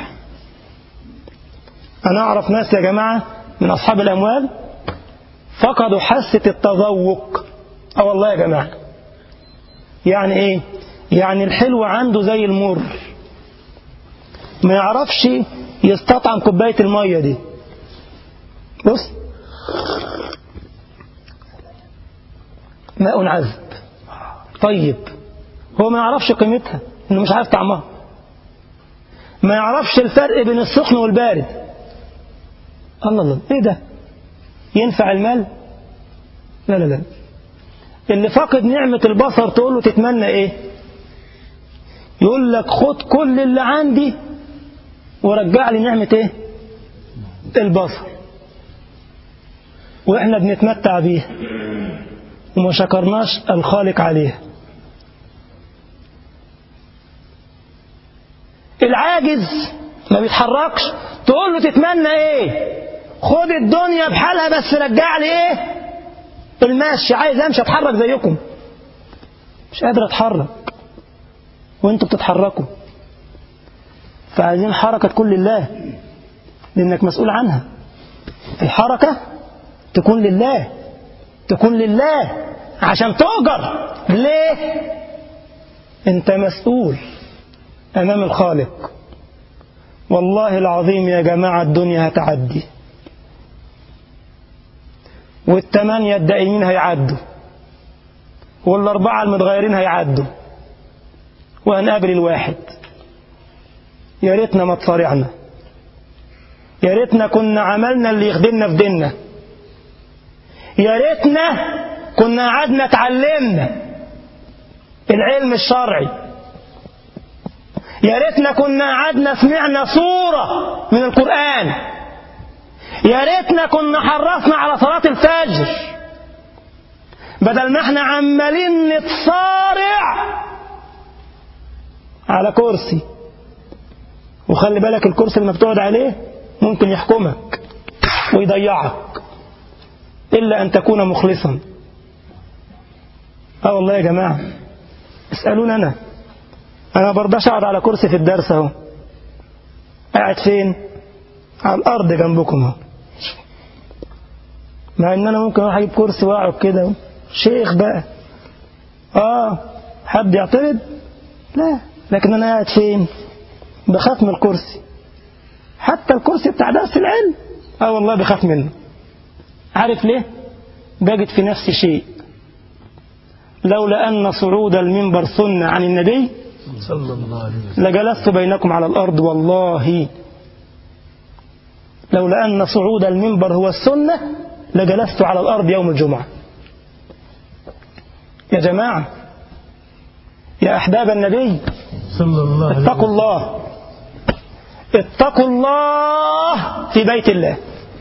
أنا أعرف ناس يا جماعة من أصحاب الأموال فقدوا حاسة التذوق أه والله يا جماعة يعني إيه يعني الحلو عنده زي المر ما يعرفش يستطعم كوباية المية دي بص ماء عذب طيب هو ما يعرفش قيمتها انه مش عارف طعمها ما يعرفش الفرق بين السخن والبارد الله الله ايه ده ينفع المال لا لا لا اللي فاقد نعمة البصر تقول له تتمنى ايه يقول لك خد كل اللي عندي ورجع لي نعمة ايه البصر واحنا بنتمتع بيها وما شكرناش الخالق عليها العاجز ما بيتحركش تقول له تتمنى ايه خد الدنيا بحالها بس رجع لي ايه المشي عايز امشي اتحرك زيكم مش قادر اتحرك وانتوا بتتحركوا فعايزين حركة تكون لله لانك مسؤول عنها الحركة تكون لله تكون لله عشان تؤجر ليه انت مسؤول امام الخالق والله العظيم يا جماعة الدنيا هتعدي والثمانية الدائمين هيعدوا والأربعة المتغيرين هيعدوا وهنقابل الواحد يا ريتنا ما تصارعنا يا ريتنا كنا عملنا اللي يخدمنا في ديننا يا ريتنا كنا قعدنا اتعلمنا العلم الشرعي يا ريتنا كنا قعدنا سمعنا صورة من القرآن يا ريتنا كنا حرصنا على صلاة الفجر بدل ما احنا عمالين نتصارع على كرسي وخلي بالك الكرسي اللي بتقعد عليه ممكن يحكمك ويضيعك إلا أن تكون مخلصا اه والله يا جماعة اسألوني أنا أنا برضاش أقعد على كرسي في الدرس أهو قاعد فين على الأرض جنبكم أهو مع إن أنا ممكن أروح أجيب كرسي وأقعد كده شيخ بقى آه حد يعترض لا لكن أنا قاعد فين بخاف من الكرسي حتى الكرسي بتاع درس العلم اه والله بخاف منه عارف ليه بجد في نفسي شيء لولا أن صعود المنبر سنة عن النبي صلى الله عليه وسلم لجلست بينكم على الأرض والله لولا أن صعود المنبر هو السنة لجلست على الأرض يوم الجمعة يا جماعة يا أحباب النبي صلى الله عليه اتقوا وسلم الله اتقوا الله في بيت الله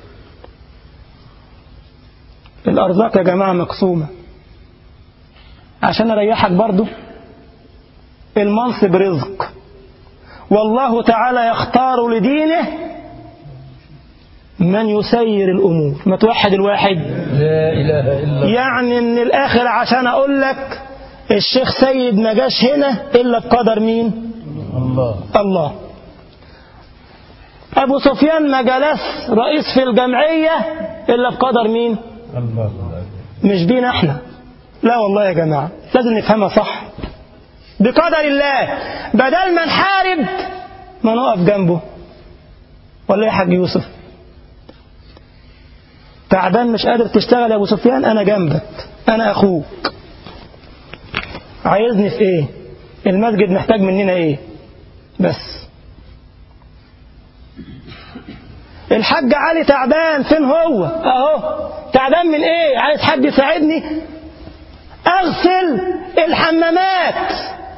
الأرزاق يا جماعة مقسومة عشان أريحك برضو المنصب رزق والله تعالى يختار لدينه من يسير الأمور ما توحد الواحد لا إله إلا الله يعني من الآخر عشان أقول لك الشيخ سيد ما جاش هنا إلا بقدر مين الله الله أبو سفيان ما جلس رئيس في الجمعية إلا بقدر مين الله مش بينا احنا لا والله يا جماعة لازم نفهمها صح بقدر الله بدل ما نحارب ما نقف جنبه ولا يا حاج يوسف تعبان مش قادر تشتغل يا ابو سفيان انا جنبك انا اخوك عايزني في ايه المسجد محتاج مننا ايه بس الحاج علي تعبان فين هو اهو تعبان من ايه عايز حد يساعدني اغسل الحمامات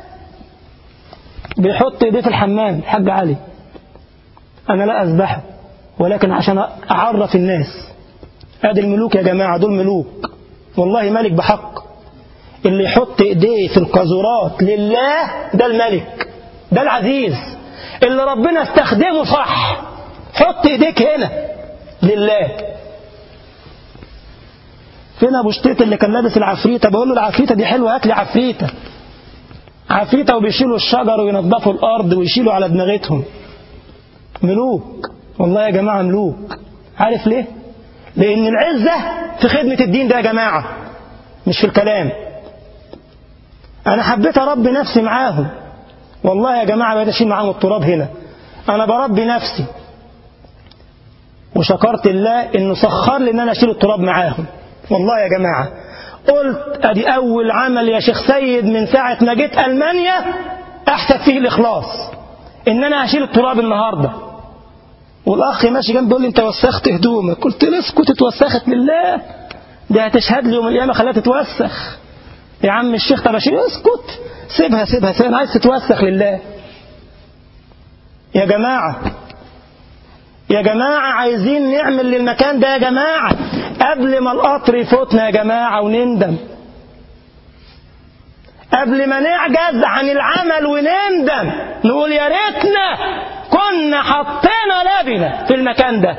بيحط ايديه في الحمام الحاج علي انا لا اذبحه ولكن عشان اعرف الناس ادي الملوك يا جماعه دول ملوك والله ملك بحق اللي يحط ايديه في القاذورات لله ده الملك ده العزيز اللي ربنا استخدمه صح حط ايديك هنا لله فين ابو شطيط اللي كان لابس العفريته بقول له العفريته دي حلوه هات لي عفريته عفريته وبيشيلوا الشجر وينظفوا الارض ويشيلوا على دماغتهم ملوك والله يا جماعه ملوك عارف ليه لان العزه في خدمه الدين ده يا جماعه مش في الكلام انا حبيت اربي نفسي معاهم والله يا جماعه بقيت اشيل معاهم التراب هنا انا بربي نفسي وشكرت الله انه سخر لي ان انا اشيل التراب معاهم والله يا جماعه قلت ادي اول عمل يا شيخ سيد من ساعه ما جيت المانيا احسب فيه الاخلاص ان انا هشيل التراب النهارده والاخ ماشي جنبي بيقول لي انت وسخت هدومك قلت له اسكت اتوسخت لله دي هتشهد لي يوم القيامه خليها تتوسخ يا عم الشيخ طب اشيل اسكت سيبها سيبها سيبها انا عايز تتوسخ لله يا جماعه يا جماعة عايزين نعمل للمكان ده يا جماعة قبل ما القطر يفوتنا يا جماعة ونندم قبل ما نعجز عن العمل ونندم نقول يا ريتنا كنا حطينا لبنة في المكان ده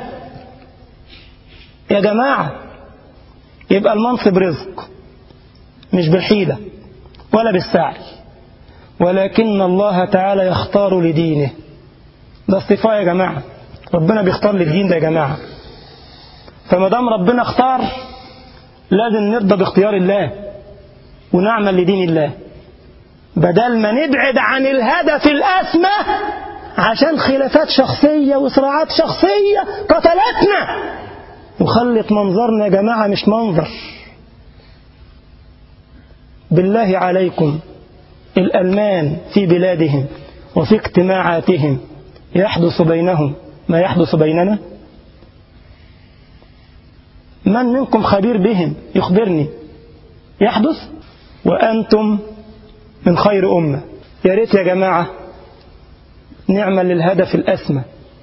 يا جماعة يبقى المنصب رزق مش بالحيلة ولا بالسعي ولكن الله تعالى يختار لدينه ده اصطفاء يا جماعه ربنا بيختار للدين ده يا جماعة فما دام ربنا اختار لازم نرضى باختيار الله ونعمل لدين الله بدل ما نبعد عن الهدف الأسمى عشان خلافات شخصية وصراعات شخصية قتلتنا وخلت منظرنا يا جماعة مش منظر بالله عليكم الألمان في بلادهم وفي اجتماعاتهم يحدث بينهم ما يحدث بيننا من منكم خبير بهم يخبرني يحدث وأنتم من خير أمة يا ريت يا جماعة نعمل للهدف الأسمى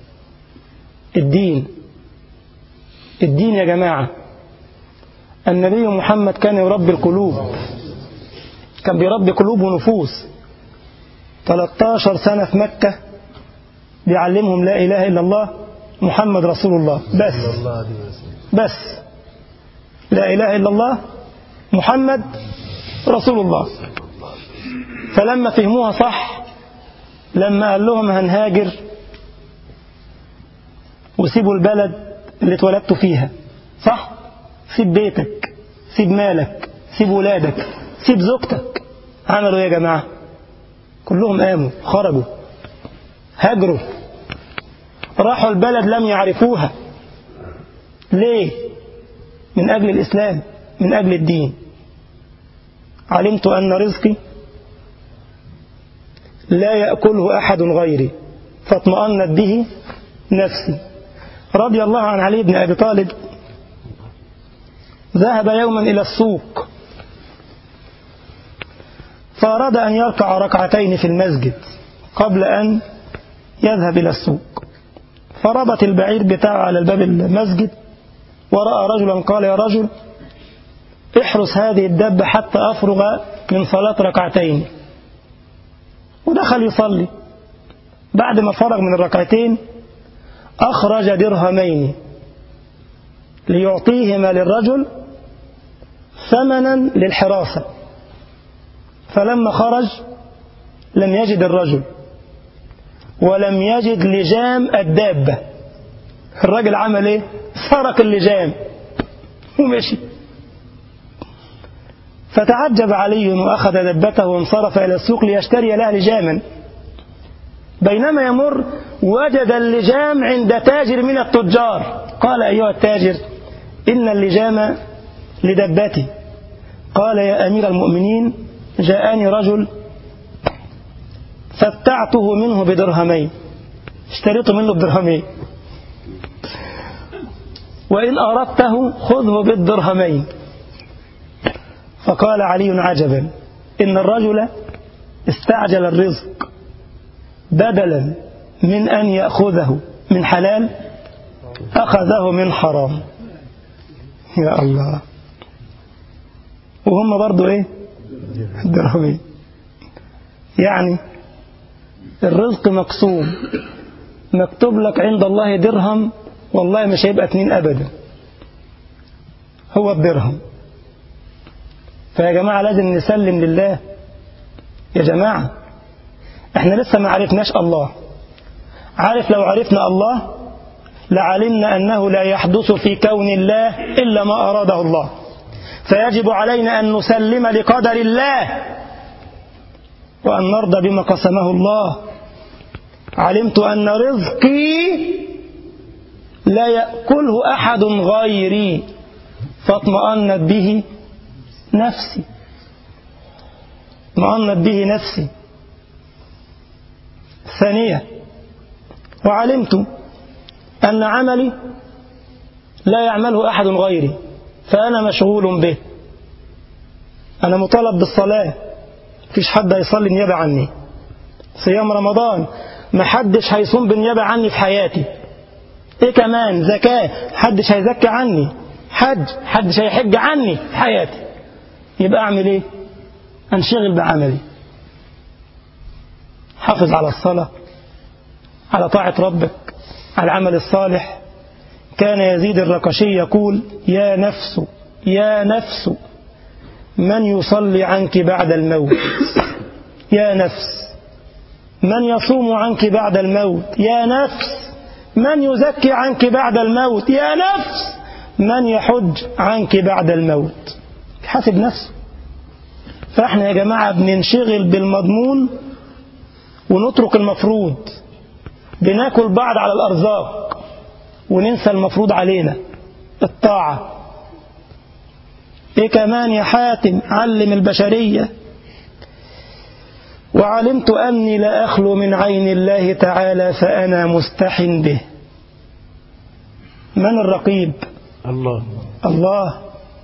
الدين الدين يا جماعة النبي محمد كان يربي القلوب كان بيربي قلوب ونفوس 13 سنة في مكة بيعلمهم لا إله إلا الله محمد رسول الله بس بس لا إله إلا الله محمد رسول الله فلما فهموها صح لما قال لهم هنهاجر وسيبوا البلد اللي اتولدتوا فيها صح سيب بيتك سيب مالك سيب ولادك سيب زوجتك عملوا ايه يا جماعة كلهم قاموا خرجوا هاجروا راحوا البلد لم يعرفوها ليه من أجل الإسلام من أجل الدين علمت أن رزقي لا يأكله أحد غيري فاطمأنت به نفسي رضي الله عن علي بن أبي طالب ذهب يوما إلى السوق فأراد أن يركع ركعتين في المسجد قبل أن يذهب إلى السوق فربط البعير بتاعه على الباب المسجد ورأى رجلا قال يا رجل احرس هذه الدبة حتى أفرغ من صلاة ركعتين ودخل يصلي بعد ما فرغ من الركعتين أخرج درهمين ليعطيهما للرجل ثمنا للحراسة فلما خرج لم يجد الرجل ولم يجد لجام الدابة الراجل عمل ايه سرق اللجام ومشي فتعجب علي وأخذ دبته وانصرف إلى السوق ليشتري لها لجاما بينما يمر وجد اللجام عند تاجر من التجار قال أيها التاجر إن اللجام لدبتي قال يا أمير المؤمنين جاءني رجل فابتعته منه بدرهمين اشتريت منه بدرهمين وإن أردته خذه بالدرهمين فقال علي عجبا إن الرجل استعجل الرزق بدلا من أن يأخذه من حلال أخذه من حرام يا الله وهم برضو إيه الدرهمين يعني الرزق مقسوم مكتوب لك عند الله درهم والله مش هيبقى اتنين أبدا هو الدرهم فيا جماعة لازم نسلم لله يا جماعة احنا لسه ما عرفناش الله عارف لو عرفنا الله لعلمنا أنه لا يحدث في كون الله إلا ما أراده الله فيجب علينا أن نسلم لقدر الله وأن نرضى بما قسمه الله علمت أن رزقي لا يأكله أحد غيري فاطمأنت به نفسي اطمأنت به نفسي ثانية وعلمت أن عملي لا يعمله أحد غيري فأنا مشغول به أنا مطالب بالصلاة فيش حد هيصلي نيابة عني صيام رمضان ما حدش هيصوم بالنيابة عني في حياتي ايه كمان زكاة حدش هيزكي عني حج حدش هيحج عني في حياتي يبقى اعمل ايه انشغل بعملي حافظ على الصلاة على طاعة ربك على العمل الصالح كان يزيد الرقشي يقول يا نفس يا نفس من يصلي عنك بعد الموت يا نفس من يصوم عنك بعد الموت يا نفس من يزكي عنك بعد الموت يا نفس من يحج عنك بعد الموت حاسب نفسه فاحنا يا جماعة بننشغل بالمضمون ونترك المفروض بناكل بعض على الأرزاق وننسى المفروض علينا الطاعة ايه كمان يا حاتم علم البشرية وعلمت أني لا أخلو من عين الله تعالى فأنا مستحن به من الرقيب الله الله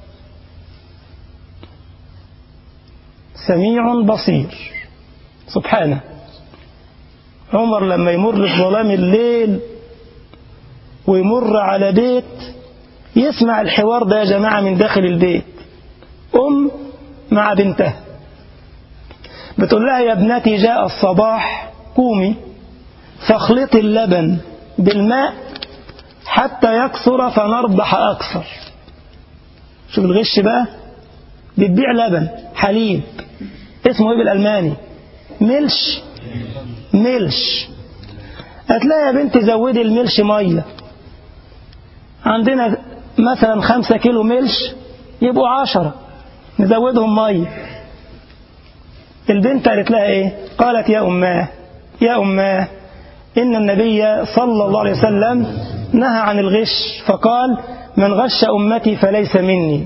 سميع بصير سبحانه عمر لما يمر في ظلام الليل ويمر على بيت يسمع الحوار ده يا جماعة من داخل البيت أم مع بنتها بتقول لها يا ابنتي جاء الصباح قومي فاخلطي اللبن بالماء حتى يكثر فنربح أكثر شوف الغش بقى بتبيع لبن حليب اسمه ايه بالألماني ملش ملش هتلاقي يا بنتي زودي الملش مية عندنا مثلا خمسة كيلو ملش يبقوا عشرة نزودهم مية البنت قالت لها ايه قالت يا أماه يا أماه إن النبي صلى الله عليه وسلم نهى عن الغش فقال من غش أمتي فليس مني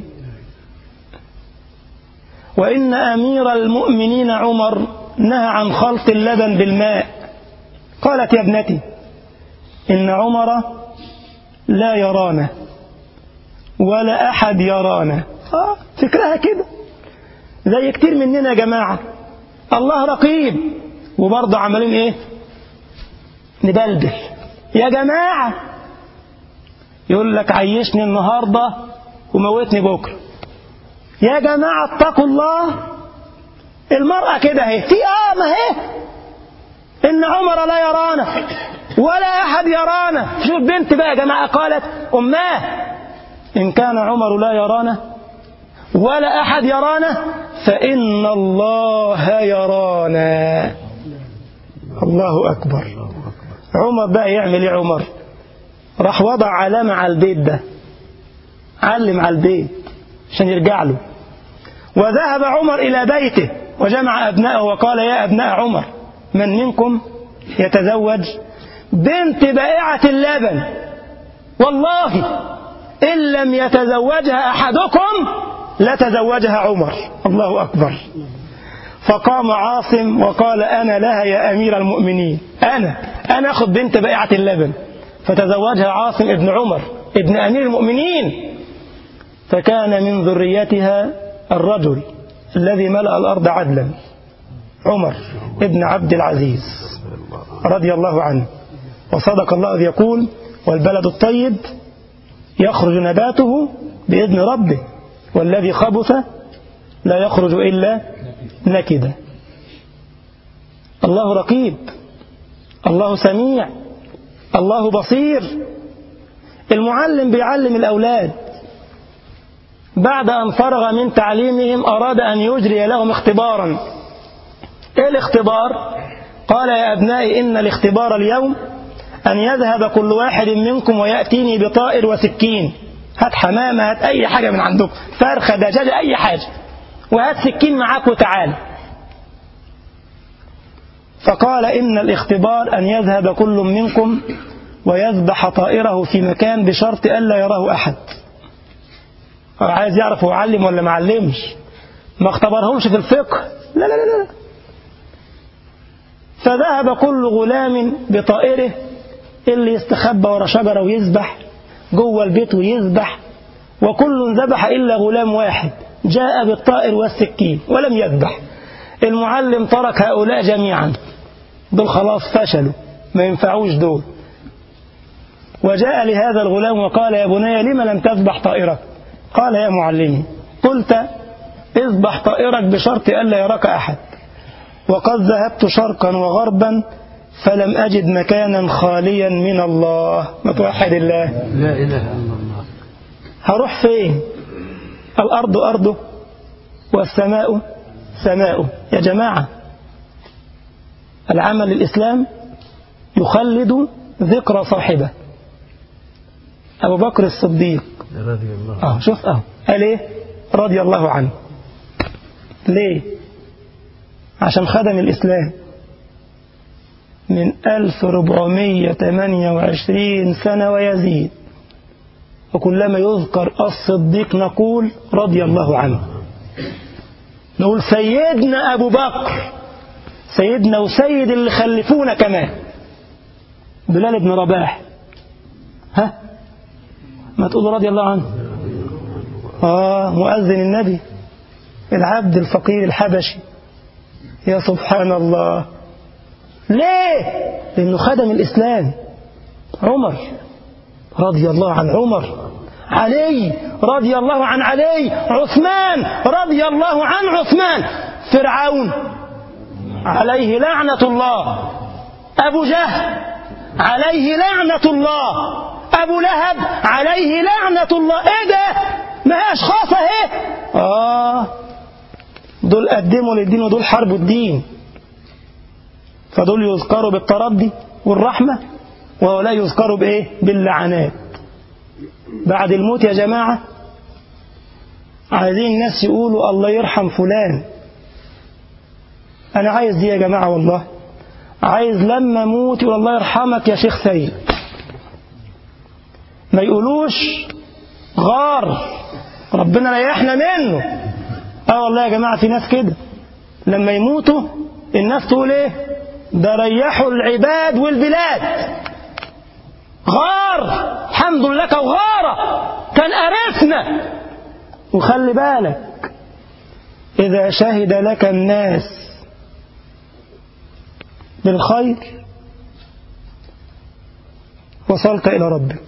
وإن أمير المؤمنين عمر نهى عن خلط اللبن بالماء قالت يا ابنتي إن عمر لا يرانا ولا أحد يرانا آه فكرها كده زي كتير مننا يا جماعة الله رقيب وبرضه عمالين ايه نبلبل يا جماعة يقول لك عيشني النهاردة وموتني بكرة يا جماعة اتقوا الله المرأة كده اهي في اه ما هي ان عمر لا يرانا ولا احد يرانا شوف بنت بقى يا جماعة قالت اماه ان كان عمر لا يرانا ولا احد يرانا فان الله يرانا الله اكبر عمر بقى يعمل ايه عمر راح وضع علامة على البيت ده علم على البيت عشان يرجع له وذهب عمر إلى بيته وجمع أبنائه وقال يا أبناء عمر من منكم يتزوج بنت بائعة اللبن والله إن لم يتزوجها أحدكم لتزوجها عمر الله أكبر فقام عاصم وقال أنا لها يا أمير المؤمنين أنا أنا أخذ بنت بائعة اللبن فتزوجها عاصم ابن عمر ابن أمير المؤمنين فكان من ذريتها الرجل الذي ملأ الأرض عدلا عمر ابن عبد العزيز رضي الله عنه وصدق الله إذ يقول والبلد الطيب يخرج نباته بإذن ربه والذي خبث لا يخرج إلا نكدا الله رقيب الله سميع الله بصير المعلم بيعلم الأولاد بعد أن فرغ من تعليمهم أراد أن يجري لهم اختبارا إيه الاختبار؟ قال يا أبنائي إن الاختبار اليوم أن يذهب كل واحد منكم ويأتيني بطائر وسكين هات حمامة هات أي حاجة من عندكم فرخة دجاجة أي حاجة وهات سكين معاك وتعال فقال إن الاختبار أن يذهب كل منكم ويذبح طائره في مكان بشرط ألا يراه أحد عايز يعرف هو علم ولا ما علمش ما اختبرهمش في الفقه لا لا لا لا فذهب كل غلام بطائره اللي يستخبى ورا شجرة ويذبح جوه البيت ويذبح وكل ذبح إلا غلام واحد جاء بالطائر والسكين ولم يذبح المعلم ترك هؤلاء جميعا دول خلاص فشلوا ما ينفعوش دول وجاء لهذا الغلام وقال يا بني لم لم تذبح طائرك قال يا معلمي قلت اذبح طائرك بشرط ألا يراك أحد وقد ذهبت شرقا وغربا فلم أجد مكانا خاليا من الله ما توحد الله لا إله إلا الله هروح فين الأرض أرضه والسماء سماؤه يا جماعة العمل الإسلام يخلد ذكرى صاحبه أبو بكر الصديق رضي الله اه شوف اه قال ايه رضي الله عنه ليه عشان خدم الإسلام من 1428 سنة ويزيد وكلما يذكر الصديق نقول رضي الله عنه نقول سيدنا أبو بكر سيدنا وسيد اللي خلفونا كمان بلال بن رباح ها ما تقول رضي الله عنه آه مؤذن النبي العبد الفقير الحبشي يا سبحان الله ليه لأنه خدم الإسلام عمر رضي الله عن عمر علي رضي الله عن علي عثمان رضي الله عن عثمان فرعون عليه لعنة الله أبو جهل عليه لعنة الله أبو لهب عليه لعنة الله إيه ده ما هي أشخاص أهي آه دول قدموا للدين ودول حاربوا الدين فدول يذكروا بالتردي والرحمة ولا يذكروا بإيه باللعنات بعد الموت يا جماعة عايزين الناس يقولوا الله يرحم فلان أنا عايز دي يا جماعة والله عايز لما موت يقول الله يرحمك يا شيخ سيد ما يقولوش غار ربنا ريحنا منه اه والله يا جماعة في ناس كده لما يموتوا الناس تقول ايه ده ريحوا العباد والبلاد غار الحمد لله كغارة كان قرفنا وخلي بالك إذا شهد لك الناس بالخير وصلت إلى ربك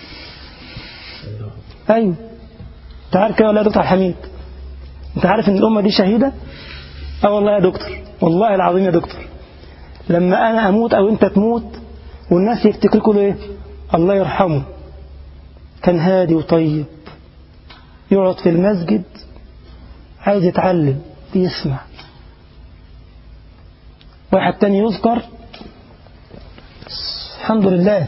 أيوه أنت عارف كده ولا يا دكتور حميد أنت عارف إن الأمة دي شهيدة أه والله يا دكتور والله العظيم يا دكتور لما أنا أموت أو أنت تموت والناس يفتكروا إيه الله يرحمه كان هادي وطيب يقعد في المسجد عايز يتعلم بيسمع واحد تاني يذكر الحمد لله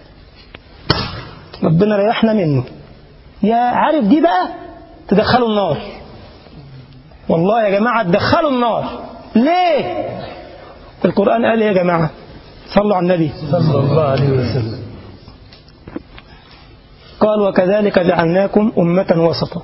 ربنا ريحنا منه يا عارف دي بقى تدخلوا النار والله يا جماعة تدخلوا النار ليه القرآن قال إيه يا جماعة صلوا على النبي صلى الله عليه وسلم قال وكذلك جعلناكم أمة وسطا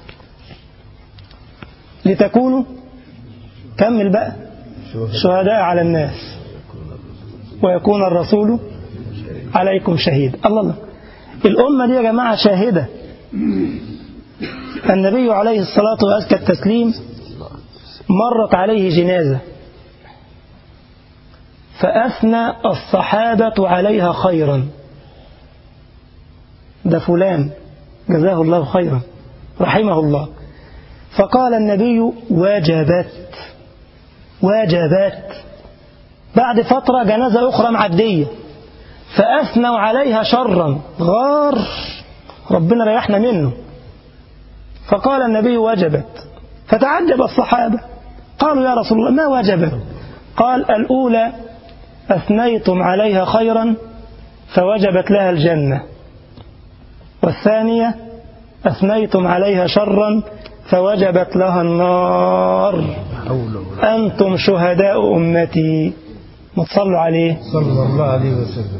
لتكونوا كمل بقى شهداء على الناس ويكون الرسول عليكم شهيد الله الله الأمة دي يا جماعة شاهدة النبي عليه الصلاة وأزكى التسليم مرت عليه جنازة فأثنى الصحابة عليها خيرا ده فلان جزاه الله خيرا رحمه الله فقال النبي وجبت وجبت بعد فترة جنازة أخرى معدية فأثنوا عليها شرا غار ربنا ريحنا منه فقال النبي وجبت فتعجب الصحابة قالوا يا رسول الله ما وجبت قال الأولى أثنيتم عليها خيرا فوجبت لها الجنة والثانية أثنيتم عليها شرا فوجبت لها النار حول ولا أنتم شهداء أمتي ما تصلوا عليه صلى الله عليه وسلم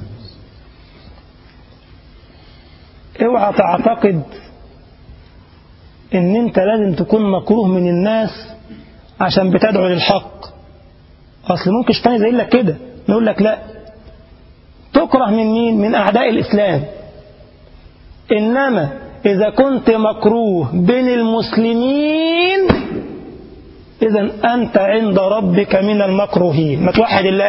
اوعى تعتقد ان انت لازم تكون مكروه من الناس عشان بتدعو للحق اصل ممكن شيطان يزين لك كده نقول لك لا تكره من مين من اعداء الاسلام انما اذا كنت مكروه بين المسلمين اذا انت عند ربك من المكروهين ما توحد الله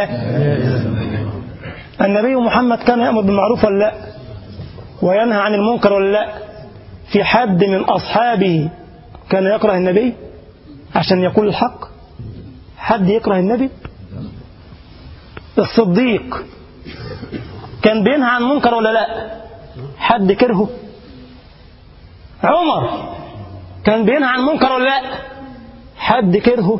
النبي محمد كان يأمر بالمعروف ولا لا وينهى عن المنكر ولا لا في حد من أصحابه كان يكره النبي عشان يقول الحق حد يكره النبي الصديق كان بينهى عن منكر ولا لا حد كرهه عمر كان بينهى عن منكر ولا لا حد كرهه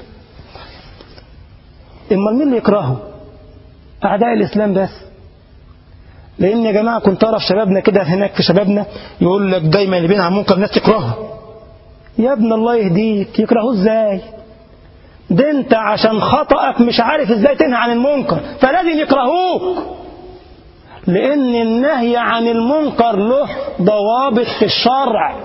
امال مين اللي يكرهه أعداء الإسلام بس لأن يا جماعة كنت أرى في شبابنا كده هناك في شبابنا يقول لك دايما اللي بين عن منكر الناس تكرهه يا ابن الله يهديك يكرهوه ازاي ده انت عشان خطأك مش عارف ازاي تنهى عن المنكر فلازم يكرهوك لأن النهي عن المنكر له ضوابط في الشرع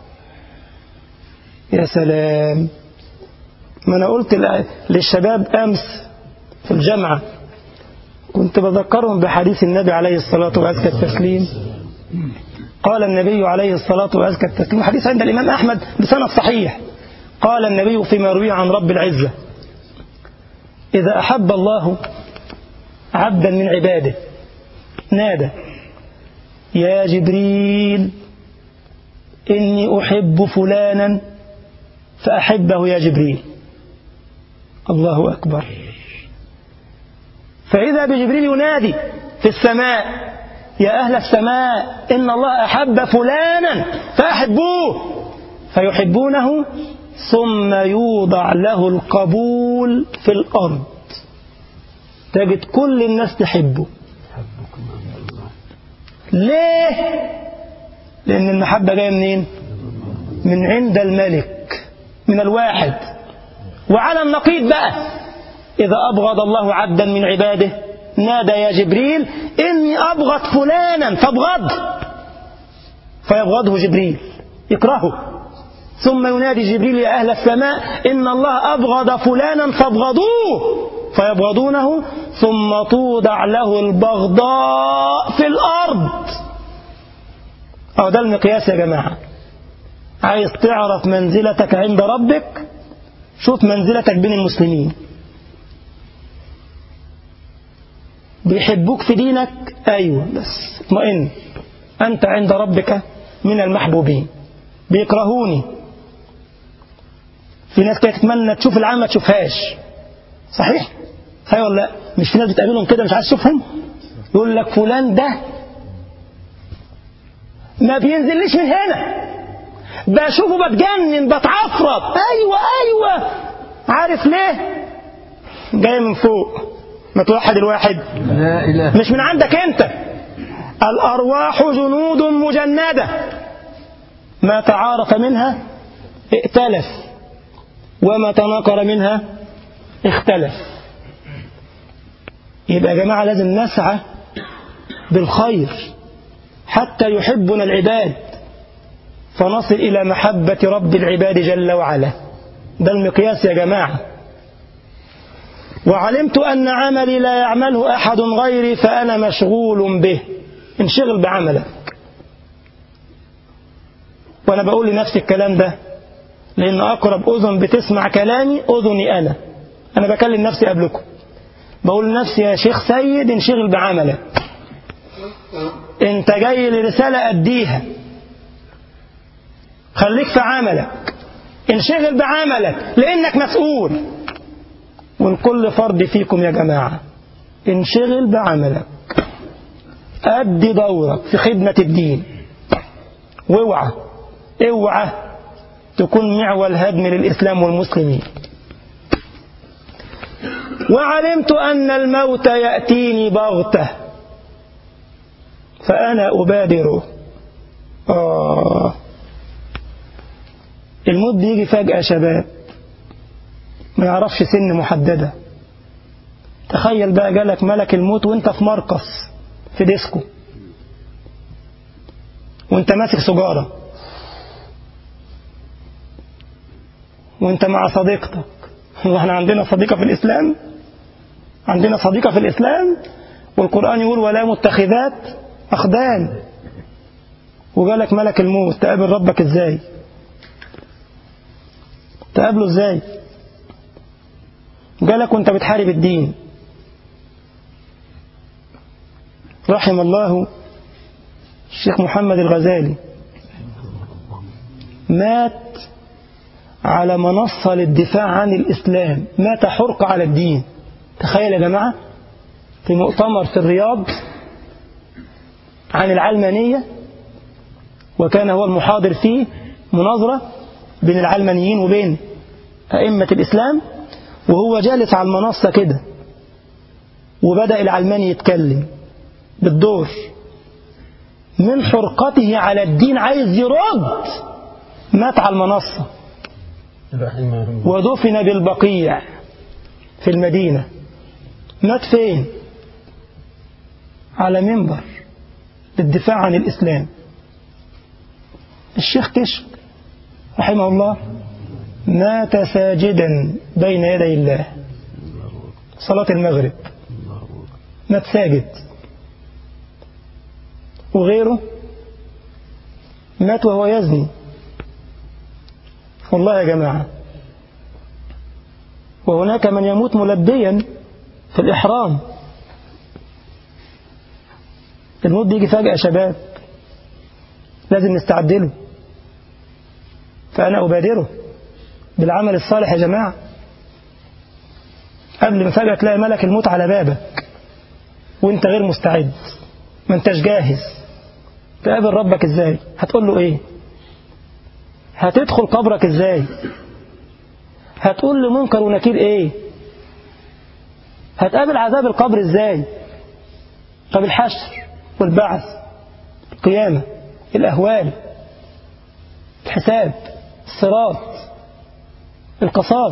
يا سلام ما أنا قلت للشباب أمس في الجامعة كنت بذكرهم بحديث النبي عليه الصلاة وأزكى التسليم قال النبي عليه الصلاة وأزكى التسليم حديث عند الإمام أحمد بسند صحيح قال النبي فيما روي عن رب العزة إذا أحب الله عبدا من عباده نادى يا جبريل إني أحب فلانا فأحبه يا جبريل الله أكبر فإذا بجبريل ينادي في السماء يا أهل السماء إن الله أحب فلانا فأحبوه فيحبونه ثم يوضع له القبول في الأرض تجد كل الناس تحبه ليه لأن المحبة جاية منين من عند الملك من الواحد وعلى النقيض بقى إذا أبغض الله عبدا من عباده نادى يا جبريل إني أبغض فلانا فابغض فيبغضه جبريل يكرهه ثم ينادي جبريل يا أهل السماء إن الله أبغض فلانا فابغضوه فيبغضونه ثم توضع له البغضاء في الأرض أو ده المقياس يا جماعة عايز تعرف منزلتك عند ربك شوف منزلتك بين المسلمين بيحبوك في دينك أيوة بس اطمئن أنت عند ربك من المحبوبين بيكرهوني في ناس كده تتمنى تشوف العامة ما تشوفهاش صحيح صحيح ولا لا مش في ناس بتقابلهم كده مش عايز تشوفهم يقول لك فلان ده ما بينزلش من هنا بشوفه بتجنن بتعفرط ايوه ايوه عارف ليه جاي من فوق ما توحد الواحد لا إله مش من عندك انت الارواح جنود مجنده ما تعارف منها ائتلف وما تناكر منها اختلف يبقى يا جماعه لازم نسعى بالخير حتى يحبنا العباد فنصل إلى محبة رب العباد جل وعلا ده المقياس يا جماعة وعلمت أن عملي لا يعمله أحد غيري فأنا مشغول به انشغل بعملك وأنا بقول لنفسي الكلام ده لأن أقرب أذن بتسمع كلامي أذني أنا أنا بكلم نفسي قبلكم بقول لنفسي يا شيخ سيد انشغل بعملك انت جاي لرسالة أديها خليك في عملك انشغل بعملك لأنك مسؤول والكل فرد فيكم يا جماعة انشغل بعملك أدي دورك في خدمة الدين واوعى اوعى تكون معول هدم للإسلام والمسلمين وعلمت أن الموت يأتيني بغتة فأنا أبادر آه الموت بيجي فجأة يا شباب ما يعرفش سن محددة تخيل بقى جالك ملك الموت وانت في مرقص في ديسكو وانت ماسك سجارة وانت مع صديقتك واحنا عندنا صديقة في الإسلام عندنا صديقة في الإسلام والقرآن يقول ولا متخذات أخدان وجالك ملك الموت تقابل ربك ازاي تقابله ازاي جالك وانت بتحارب الدين رحم الله الشيخ محمد الغزالي مات على منصة للدفاع عن الإسلام مات حرق على الدين تخيل يا جماعة في مؤتمر في الرياض عن العلمانية وكان هو المحاضر فيه مناظرة بين العلمانيين وبين أئمة الإسلام وهو جالس على المنصة كده وبدأ العلماني يتكلم بالدور من حرقته على الدين عايز يرد مات على المنصة ودفن بالبقيع في المدينة مات فين على منبر للدفاع عن الإسلام الشيخ كشك رحمه الله مات ساجدا بين يدي الله صلاة المغرب مات ساجد وغيره مات وهو يزني والله يا جماعة وهناك من يموت ملبيا في الإحرام الموت بيجي فجأة يا شباب لازم نستعد له فأنا أبادره بالعمل الصالح يا جماعة قبل ما فجأة تلاقي ملك الموت على بابك وانت غير مستعد ما انتش جاهز تقابل ربك ازاي هتقول له ايه هتدخل قبرك ازاي هتقول لمنكر ونكير ايه هتقابل عذاب القبر ازاي طب الحشر والبعث القيامة الأهوال الحساب الصراط القصاص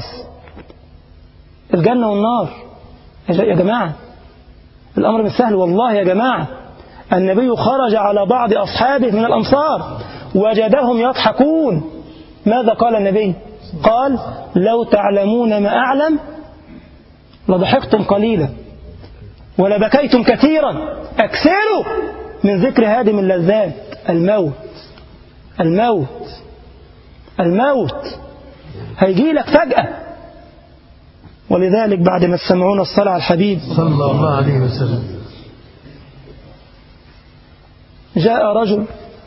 الجنة والنار يا جماعة الأمر مش سهل والله يا جماعة النبي خرج على بعض أصحابه من الأمصار وجدهم يضحكون ماذا قال النبي قال لو تعلمون ما أعلم لضحكتم قليلا ولبكيتم كثيرا أكثروا من ذكر هادم اللذات الموت الموت الموت هيجي لك فجأة ولذلك بعد ما تسمعون الصلاة على الحبيب صلى الله عليه وسلم جاء رجل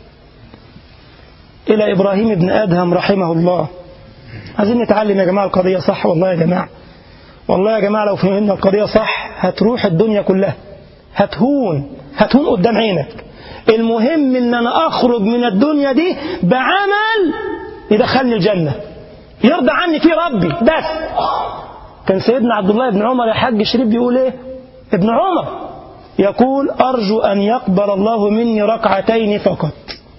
إلى إبراهيم بن أدهم رحمه الله عايزين نتعلم يا جماعة القضية صح والله يا جماعة والله يا جماعة لو فهمنا القضية صح هتروح الدنيا كلها هتهون هتهون قدام عينك المهم ان انا اخرج من الدنيا دي بعمل يدخلني الجنة يرضى عني فيه ربي بس كان سيدنا عبد الله بن عمر يا حاج شريف بيقول ايه ابن عمر يقول ارجو ان يقبل الله مني ركعتين فقط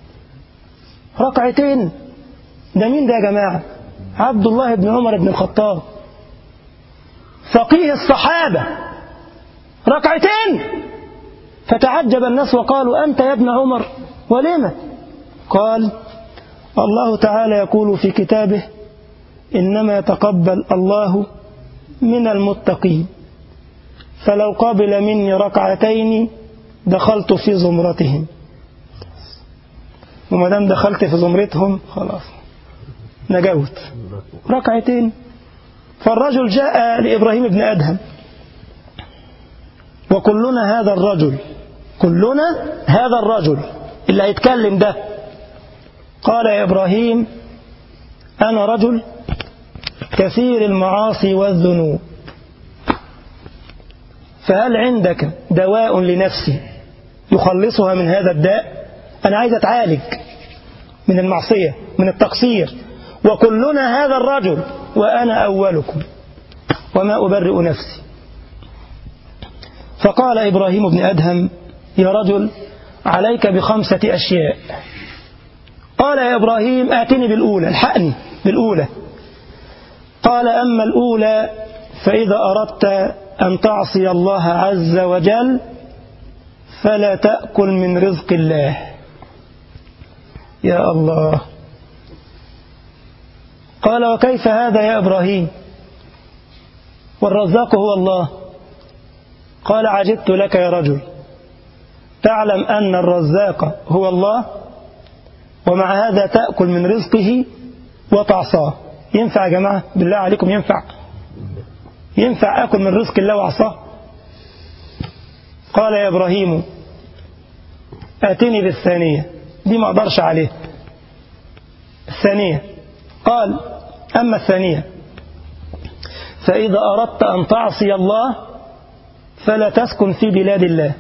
ركعتين ده مين ده يا جماعة عبد الله بن عمر بن الخطاب فقيه الصحابة ركعتين فتعجب الناس وقالوا أنت يا ابن عمر ولم قال الله تعالى يقول في كتابه إنما يتقبل الله من المتقين فلو قبل مني ركعتين دخلت في زمرتهم وما دام دخلت في زمرتهم خلاص نجوت ركعتين فالرجل جاء لإبراهيم بن أدهم وكلنا هذا الرجل كلنا هذا الرجل اللي هيتكلم ده قال يا إبراهيم أنا رجل كثير المعاصي والذنوب فهل عندك دواء لنفسي يخلصها من هذا الداء أنا عايز أتعالج من المعصية من التقصير وكلنا هذا الرجل وأنا أولكم وما أبرئ نفسي فقال إبراهيم بن أدهم يا رجل عليك بخمسة أشياء قال يا إبراهيم آتني بالأولى الحقني بالأولى قال أما الأولى فإذا أردت أن تعصي الله عز وجل فلا تأكل من رزق الله يا الله قال وكيف هذا يا إبراهيم والرزاق هو الله قال عجبت لك يا رجل تعلم أن الرزاق هو الله ومع هذا تأكل من رزقه وتعصاه ينفع يا جماعة بالله عليكم ينفع ينفع أكل من رزق الله وعصاه قال يا إبراهيم آتني بالثانية دي ما أقدرش عليه الثانية قال أما الثانية فإذا أردت أن تعصي الله فلا تسكن في بلاد الله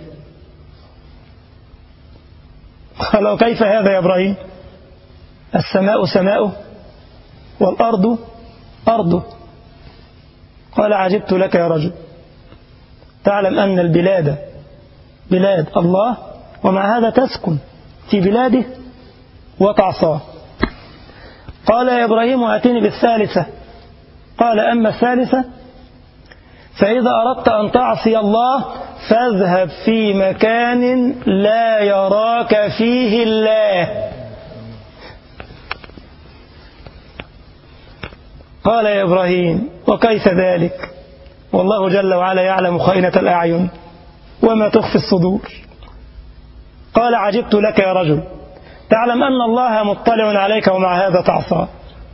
قال وكيف هذا يا إبراهيم السماء سماؤه والأرض أرضه قال عجبت لك يا رجل تعلم أن البلاد بلاد الله ومع هذا تسكن في بلاده وتعصاه قال يا إبراهيم أتني بالثالثة قال أما الثالثة فإذا أردت أن تعصي الله فاذهب في مكان لا يراك فيه الله قال يا إبراهيم وكيف ذلك والله جل وعلا يعلم خائنة الأعين وما تخفي الصدور قال عجبت لك يا رجل تعلم أن الله مطلع عليك ومع هذا تعصى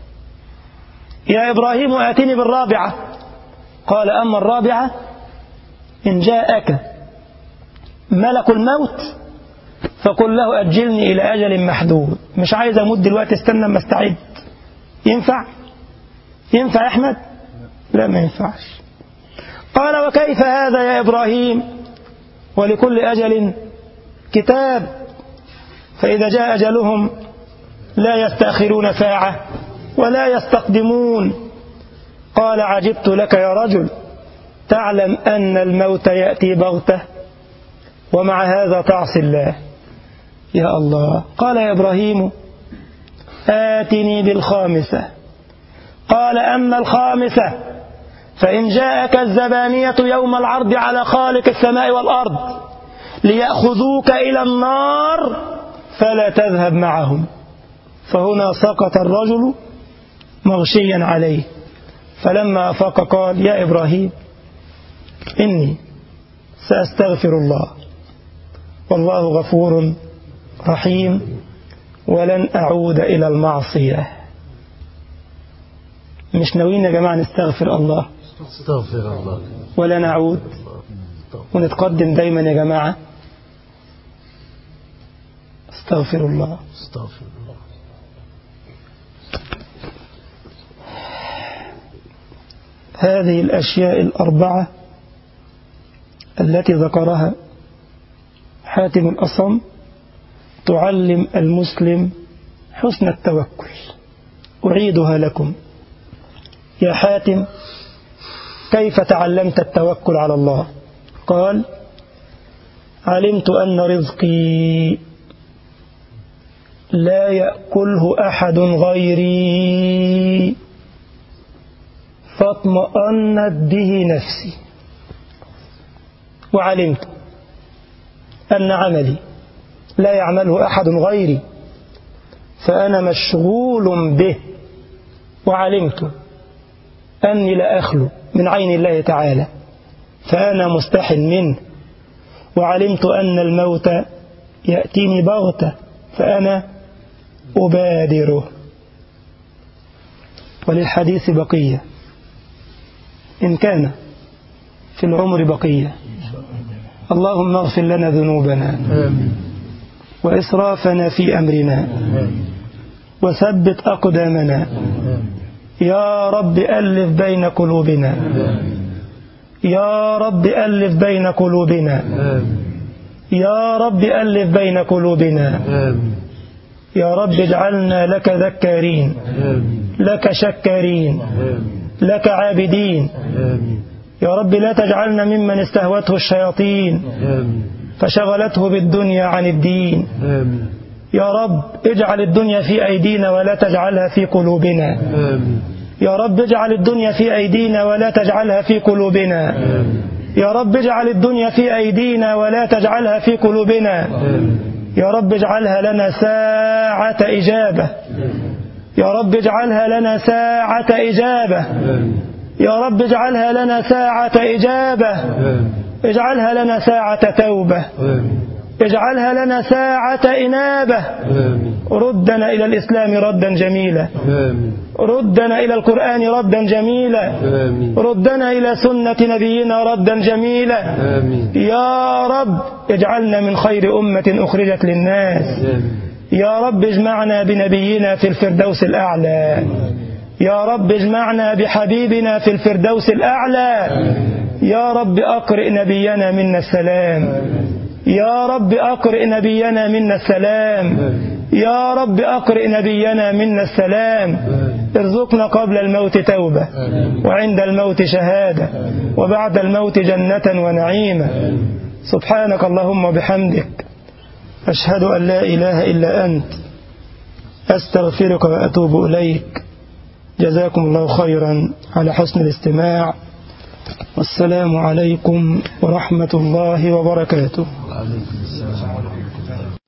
يا إبراهيم آتني بالرابعة قال أما الرابعة إن جاءك ملك الموت فقل له أجلني إلى أجل محدود مش عايز أمد دلوقتي استنى ما استعد ينفع ينفع يا أحمد لا ما ينفعش قال وكيف هذا يا إبراهيم ولكل أجل كتاب فإذا جاء أجلهم لا يستأخرون ساعة ولا يستقدمون قال عجبت لك يا رجل تعلم أن الموت يأتي بغتة ومع هذا تعصي الله يا الله قال يا إبراهيم آتني بالخامسة قال أما الخامسة فإن جاءك الزبانية يوم العرض على خالق السماء والأرض ليأخذوك إلى النار فلا تذهب معهم فهنا سقط الرجل مغشيا عليه فلما أفاق قال يا إبراهيم إني سأستغفر الله والله غفور رحيم ولن أعود إلى المعصية مش ناويين يا جماعة نستغفر الله استغفر الله ولا نعود ونتقدم دايما يا جماعة استغفر الله استغفر الله هذه الأشياء الأربعة التي ذكرها حاتم الأصم تعلم المسلم حسن التوكل أعيدها لكم يا حاتم كيف تعلمت التوكل على الله قال علمت أن رزقي لا يأكله أحد غيري فاطمأنت به نفسي وعلمت أن عملي لا يعمله أحد غيري فأنا مشغول به وعلمت أني لا أخلو من عين الله تعالى فأنا مستح منه وعلمت أن الموت يأتيني بغتة فأنا أبادره وللحديث بقية إن كان في العمر بقية اللهم اغفر لنا ذنوبنا آمين وإسرافنا في أمرنا آمين وثبت أقدامنا آمين يا رب ألف بين قلوبنا آمين يا رب ألف بين قلوبنا آمين يا رب ألف بين قلوبنا آمين يا رب اجعلنا لك ذكارين آمين لك شكارين آمين لك عابدين آمين يا رب لا تجعلنا ممن استهوته الشياطين آمين فشغلته بالدنيا عن الدين آمين يا رب اجعل الدنيا في أيدينا ولا تجعلها في قلوبنا آمين يا رب اجعل الدنيا في أيدينا ولا تجعلها في قلوبنا آمين يا رب اجعل الدنيا في أيدينا ولا تجعلها في قلوبنا آمين يا رب اجعلها لنا ساعة إجابة يا رب اجعلها لنا ساعة إجابة آمين يا رب اجعلها لنا ساعة إجابة آمين اجعلها لنا ساعة توبة آمين اجعلها لنا ساعة إنابة آمين ردنا إلى الإسلام ردا جميلا آمين ردنا إلى القرآن ردا جميلا آمين ردنا إلى سنة نبينا ردا جميلا آمين يا رب اجعلنا من خير أمة أخرجت للناس آمين يا رب اجمعنا بنبينا في الفردوس الأعلى يا رب اجمعنا بحبيبنا في الفردوس الأعلى يا رب أقرئ نبينا منا السلام يا رب أقرئ نبينا منا السلام يا رب أقرئ نبينا منا السلام ارزقنا قبل الموت توبة وعند الموت شهادة وبعد الموت جنة ونعيمة سبحانك اللهم وبحمدك أشهد أن لا إله إلا أنت أستغفرك وأتوب إليك جزاكم الله خيرا على حسن الاستماع والسلام عليكم ورحمة الله وبركاته وعليكم السلام